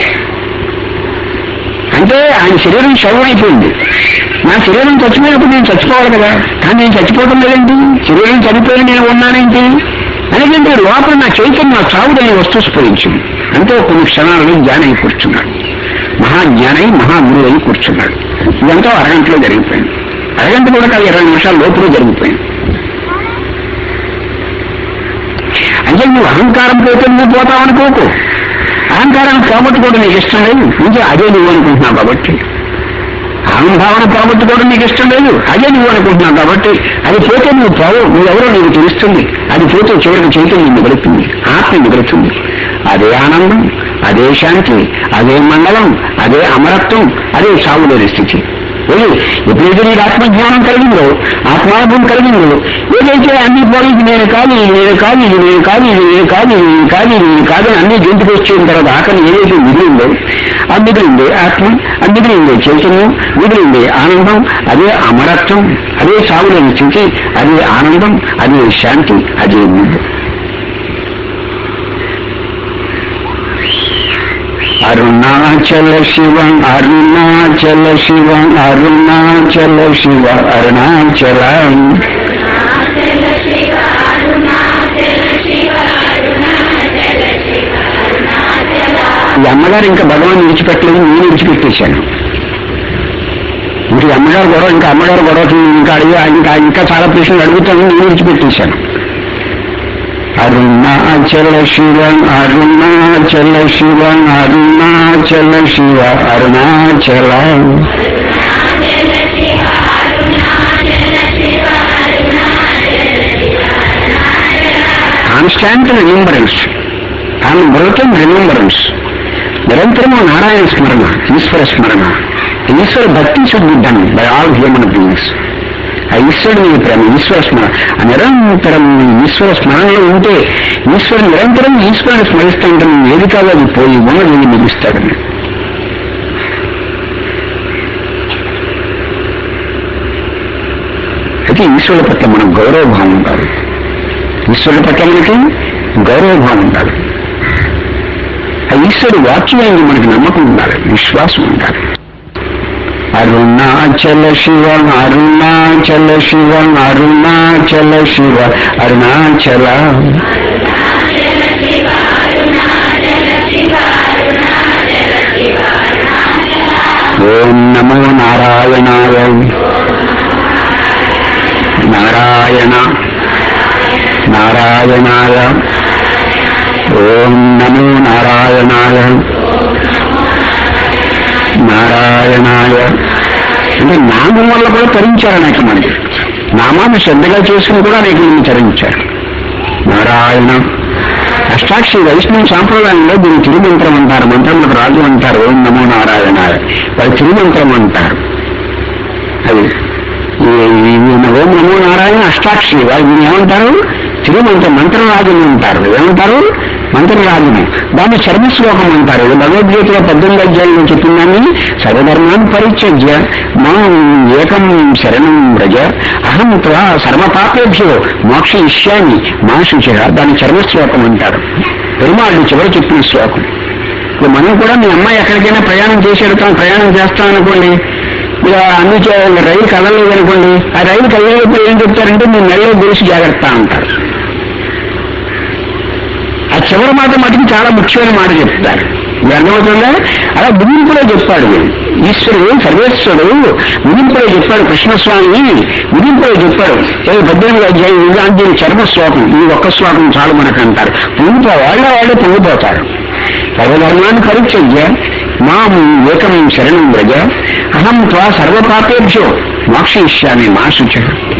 అంటే ఆయన శరీరం శవం అయిపోయింది నా శరీరం చచ్చిపోయినప్పుడు నేను చచ్చిపోవాలి కదా కానీ నేను చచ్చిపోవడం లేదేంటి శరీరం చనిపోయి నేను ఉన్నానేంటి అనేది ఎందుకంటే లోపల నా చైతన్యం నా చావుడైన వస్తువు స్ఫురించింది అంతే కొన్ని క్షణాలలో జ్ఞానై కూర్చున్నాడు మహాజ్ఞానై మహాగురు అయి కూర్చున్నాడు ఇదంతా అరగంటలో జరిగిపోయింది అరగంట కూడా కాదు ఇరవై నిమిషాల లోపల జరిగిపోయింది అంటే నువ్వు అహంకారం పోతే నువ్వు పోతావు అనుకోకు అహంకారాన్ని పోగొట్టుకోవడం నీకు ఇష్టం లేదు ఇంకా అదే నువ్వు అనుకుంటున్నావు కాబట్టి అహంభావన పోగొట్టుకోవడం నీకు ఇష్టం లేదు అదే నువ్వు అనుకుంటున్నావు కాబట్టి అది పోతే నువ్వు పోవు నువ్వెవరో నీకు తెలుస్తుంది అది పోతే చివరికి చైతన్యం మిగులుతుంది ఆత్మ మిగులుతుంది అదే ఆనందం అదే శాంతి అదే మండలం అదే అమరత్వం అదే సాగులేని స్థితి ఏది ఎప్పుడైతే నీకు ఆత్మజ్ఞానం కలిగిందో ఆత్మానుభవం కలిగిందో ఏదైతే అన్ని పోయి ఇది నేను కాదు ఇది నేను కాదు ఇది నేను కాదు ఇది నేను కాదు ఇది నేను కాదు ఇది నేను కాదు అని అన్ని గెంతుకు వచ్చిన తర్వాత ఆకలి ఏదైతే మిగిలిందో ఆ మిగిలిందే ఆత్మ ఆ మిగిలిందే చైతన్యం మిగిలిందే ఆనందం అదే అమరత్వం అదే సాగులేని స్థితి అదే ఆనందం అదే శాంతి అదే ముద్దు అరుణాచల శివ అరుణాచల శివ అరుణాచల శివ అరుణాచల ఈ అమ్మగారు ఇంకా భగవాన్ విడిచిపెట్టలేదు నేను విడిచిపెట్టేశాను ఇంక ఈ అమ్మగారు గొడవ ఇంకా అమ్మగారు గొడవ ఇంకా అడిగి ఇంకా ఇంకా చాలా ప్రశ్నలు అడుగుతాను నేను విడిచిపెట్టేశాను Arunachala Shiva Arunachala Shiva Arunachala Shiva Arunachala constant remembrance and broken remembrance నిరంతరము నారాయణ స్మరణ ఈశ్వర స్మరణ ఈశ్వర భక్తి should be done by all human beings ఆ ఈశ్వరుని ప్రేమ ఈశ్వర స్మరణ ఆ నిరంతరం ఈశ్వర స్మరణలో ఉంటే ఈశ్వరుని నిరంతరం ఈశ్వరుని స్మరిస్తూ ఉంటే నువ్వు ఏది కాదు అది పోయి ఉన్నది ఏది మిగుస్తాడని అయితే ఈశ్వరుల పట్ల మనం గౌరవభావం ఉండాలి ఈశ్వరుడి పట్ల మనకి గౌరవభావం ఉండాలి ఆ ఈశ్వరుడు వాక్యమైంది మనకి నమ్మకం ఉండాలి విశ్వాసం ఉండాలి అరుణాచల శివ అరుణాచల శివ అరుణాచల శివ అరుణాచల ఓం నమో నారాయణాయ నారాయణ నారాయణాయ ఓం నమో నారాయణాయ నారాయణాయ అంటే నామం వల్ల కూడా తరించారు అనేక మంది నామాన్ని శ్రద్ధగా చేసుకుని కూడా అనేక మంది తరించారు నారాయణ అష్టాక్షి వైష్ణవ సాంప్రదాయంలో దీన్ని తిరుమంత్రం అంటారు మంత్రములకు రాజు అంటారు ఓం నమో నారాయణాయ వాళ్ళు తిరుమంత్రం అంటారు అది ఈ- ఈ- ఈ ఓం నమో నారాయణ అష్టాక్షి వాళ్ళు దీన్ని ఏమంటారు తిరుమంత్ర మంత్రరాజుని అంటారు ఏమంటారు మంత్రరాజుని దాన్ని చర్మశ్లోకం అంటారు ఇది భగవద్గీతలో పద్దెనిమిది అధ్యాయంలో చెప్పిందని సర్వధర్మాన్ని పరిత్యజ్య మనం ఏకం శరణం వ్రజ అహం త్వా సర్వపాపేభ్యో మోక్ష ఇష్యామి మా శుచ దాన్ని చర్మశ్లోకం అంటారు పెరుమాళ్ళు చివరి చెప్పిన శ్లోకం ఇప్పుడు మనం కూడా మీ అమ్మాయి ఎక్కడికైనా ప్రయాణం చేసి వెళ్తాం ప్రయాణం చేస్తాం అనుకోండి ఇక అన్ని చే- రైలు కదలలేదు అనుకోండి ఆ రైలు కదలేనప్పుడు ఏం చెప్తారంటే మీ నెలలో గొలుసు జాగ్రత్త అంటారు ఆ చివరి మాట మటుకు చాలా ముఖ్యమైన మాట చెప్తారు ఇది అర్థమవుతుందా అలా ముగింపులో చెప్పాడు వీడు. ఈశ్వరుడు సర్వేశ్వరుడు ముగింపులో చెప్పాడు కృష్ణస్వామి ముగింపులో చెప్పాడు ఏ పద్దెనిమిది అధ్యాయం ఇది అంటే దీని చర్మ శ్లోకం ఈ ఒక్క శ్లోకం చాలు మనకు అంటారు పొంగిపో వాళ్ళ వాళ్ళే పొంగిపోతారు సర్వధర్మాన్ని పరిత్యజ్య మాం ఏకం శరణం వ్రజ అహం త్వా సర్వపాపేభ్యో మోక్షయిష్యామి మా శుచ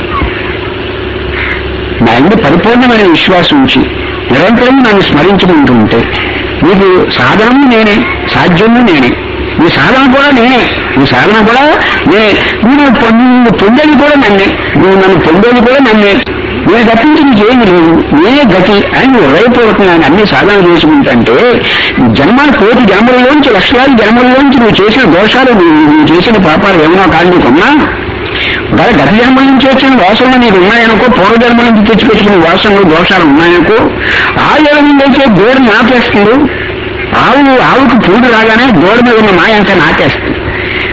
నా ఇందు పరిపూర్ణమైన విశ్వాసం ఉంచి నిరంతరం నన్ను స్మరించుకుంటూ ఉంటే నీకు సాధనము నేనే సాధ్యము నేనే నీ సాధన కూడా నేనే నీ సాధన కూడా నేనే నువ్వు పొ- నువ్వు పొందేది కూడా నన్నే నువ్వు నన్ను పొందేది కూడా నన్నే నేను తప్పించి నీకేమి లేదు నేనే గతి అని నువ్వు హృదయపూర్వకంగా అన్ని సాధన చేసుకుంటుంటే జన్మలు కోటి జన్మల్లోంచి లక్షలాది జన్మల్లోంచి నువ్వు చేసిన దోషాలు నువ్వు నువ్వు చేసిన పాపాలు ఏమైనా కాదు నీకున్నా ఒకవేళ గత జన్మల నుంచి వచ్చిన వాసనలు నీకు ఉన్నాయనుకో పూర్వజన్మ నుంచి తెచ్చిపెట్టుకున్న వాసనలు దోషాలు ఉన్నాయనుకో ఆ జన్మ అయితే దూడ నాపేస్తుంది ఆవు ఆవుకు పూడు రాగానే దూడ మీద ఉన్న మాయ అంతా నాటేస్తుంది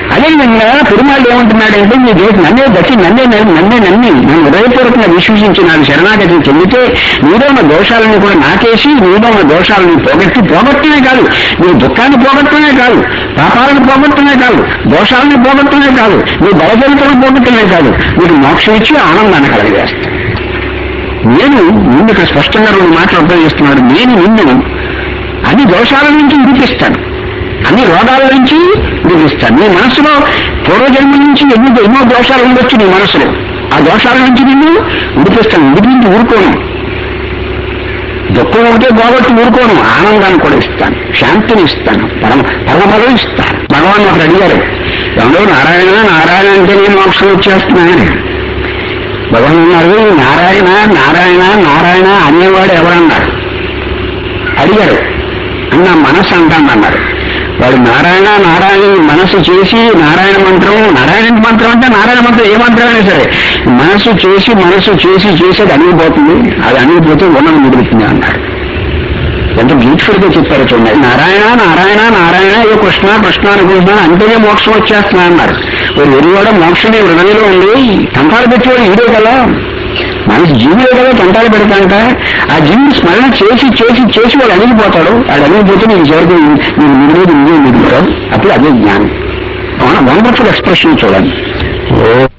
అదేవిధంగా పెరుమాళ్ళు ఏమంటున్నాడంటే మీ దేశ నన్నే దక్షి నన్నే నన్ను- నన్నే నమ్మి నన్ను హృదయపూర్వకంగా విశ్వసించి నాకు శరణాగతి చెందితే నీలో ఉన్న దోషాలను కూడా నాకేసి నీలో ఉన్న దోషాలను పోగొట్టి పోగొట్టమే కాదు నీ దుఃఖాన్ని పోగొట్టమే కాదు పాపాలను పోగొట్టమే కాదు దోషాలను పోగొట్టమే కాదు నీ బలజలితలను పోగొట్టమే కాదు నీకు మోక్షం ఇచ్చి ఆనందాన్ని కలగజేస్తాను నేను ముందు ఇక్కడ స్పష్టంగా రెండు మాటలు ఉపయోగిస్తున్నాడు నేను నిన్ను అన్ని దోషాల నుంచి విడిపిస్తాను అన్ని రోగాల నుంచి విడిపిస్తాను నీ మనసులో పూర్వజన్మ నుంచి ఎన్నో ఎన్నో దోషాలు ఉండొచ్చు నీ మనసులో ఆ దోషాల నుంచి నిన్ను విడిపిస్తాను విడిపించి ఊరుకోను దుఃఖం ఒకటే పోగొట్టి ఊరుకోను ఆనందాన్ని కూడా ఇస్తాను శాంతిని ఇస్తాను పరమ పరమబలం ఇస్తాను భగవాన్ ఒకరు అడిగారు ఎవరో నారాయణ నారాయణ అంటే నేను మోక్షం వచ్చేస్తున్నాను భగవాన్ అన్నారు నారాయణ నారాయణ నారాయణ అనేవాడు ఎవరన్నారు అడిగారు అన్న మనసు అంటామన్నారు వాడు నారాయణ నారాయణ మనసు చేసి నారాయణ మంత్రం నారాయణ మంత్రం అంటే నారాయణ మంత్రం ఏ మంత్రమైనా సరే మనసు చేసి మనసు చేసి చేసి అది అణిగిపోతుంది అది అణిగిపోతే ఉన్నది మిగులుతుంది అన్నారు ఎంత బ్యూటిఫుల్ గా చెప్పారు చూడండి నారాయణ నారాయణ నారాయణ ఏ కృష్ణ కృష్ణ అనుకుంటున్నాను అంటేనే మోక్షం వచ్చేస్తున్నా అన్నారు ఒక ఎరువాడ మోక్షం నీ హృదయంలో ఉంది తంటాలు పెట్టేవాడు ఈడే కదా మనిషి జీవిలో కదా తంటాలు పెడతాంట ఆ జీవిని స్మరణ చేసి చేసి చేసి వాడు అణిగిపోతాడు వాడు అణిగిపోతే నీకు చివరికి నీకు మిగిలేదు నువ్వే మిగులుతావు అప్పుడు అదే జ్ఞానం వండర్ఫుల్ ఎక్స్ప్రెషన్ చూడండి ఓ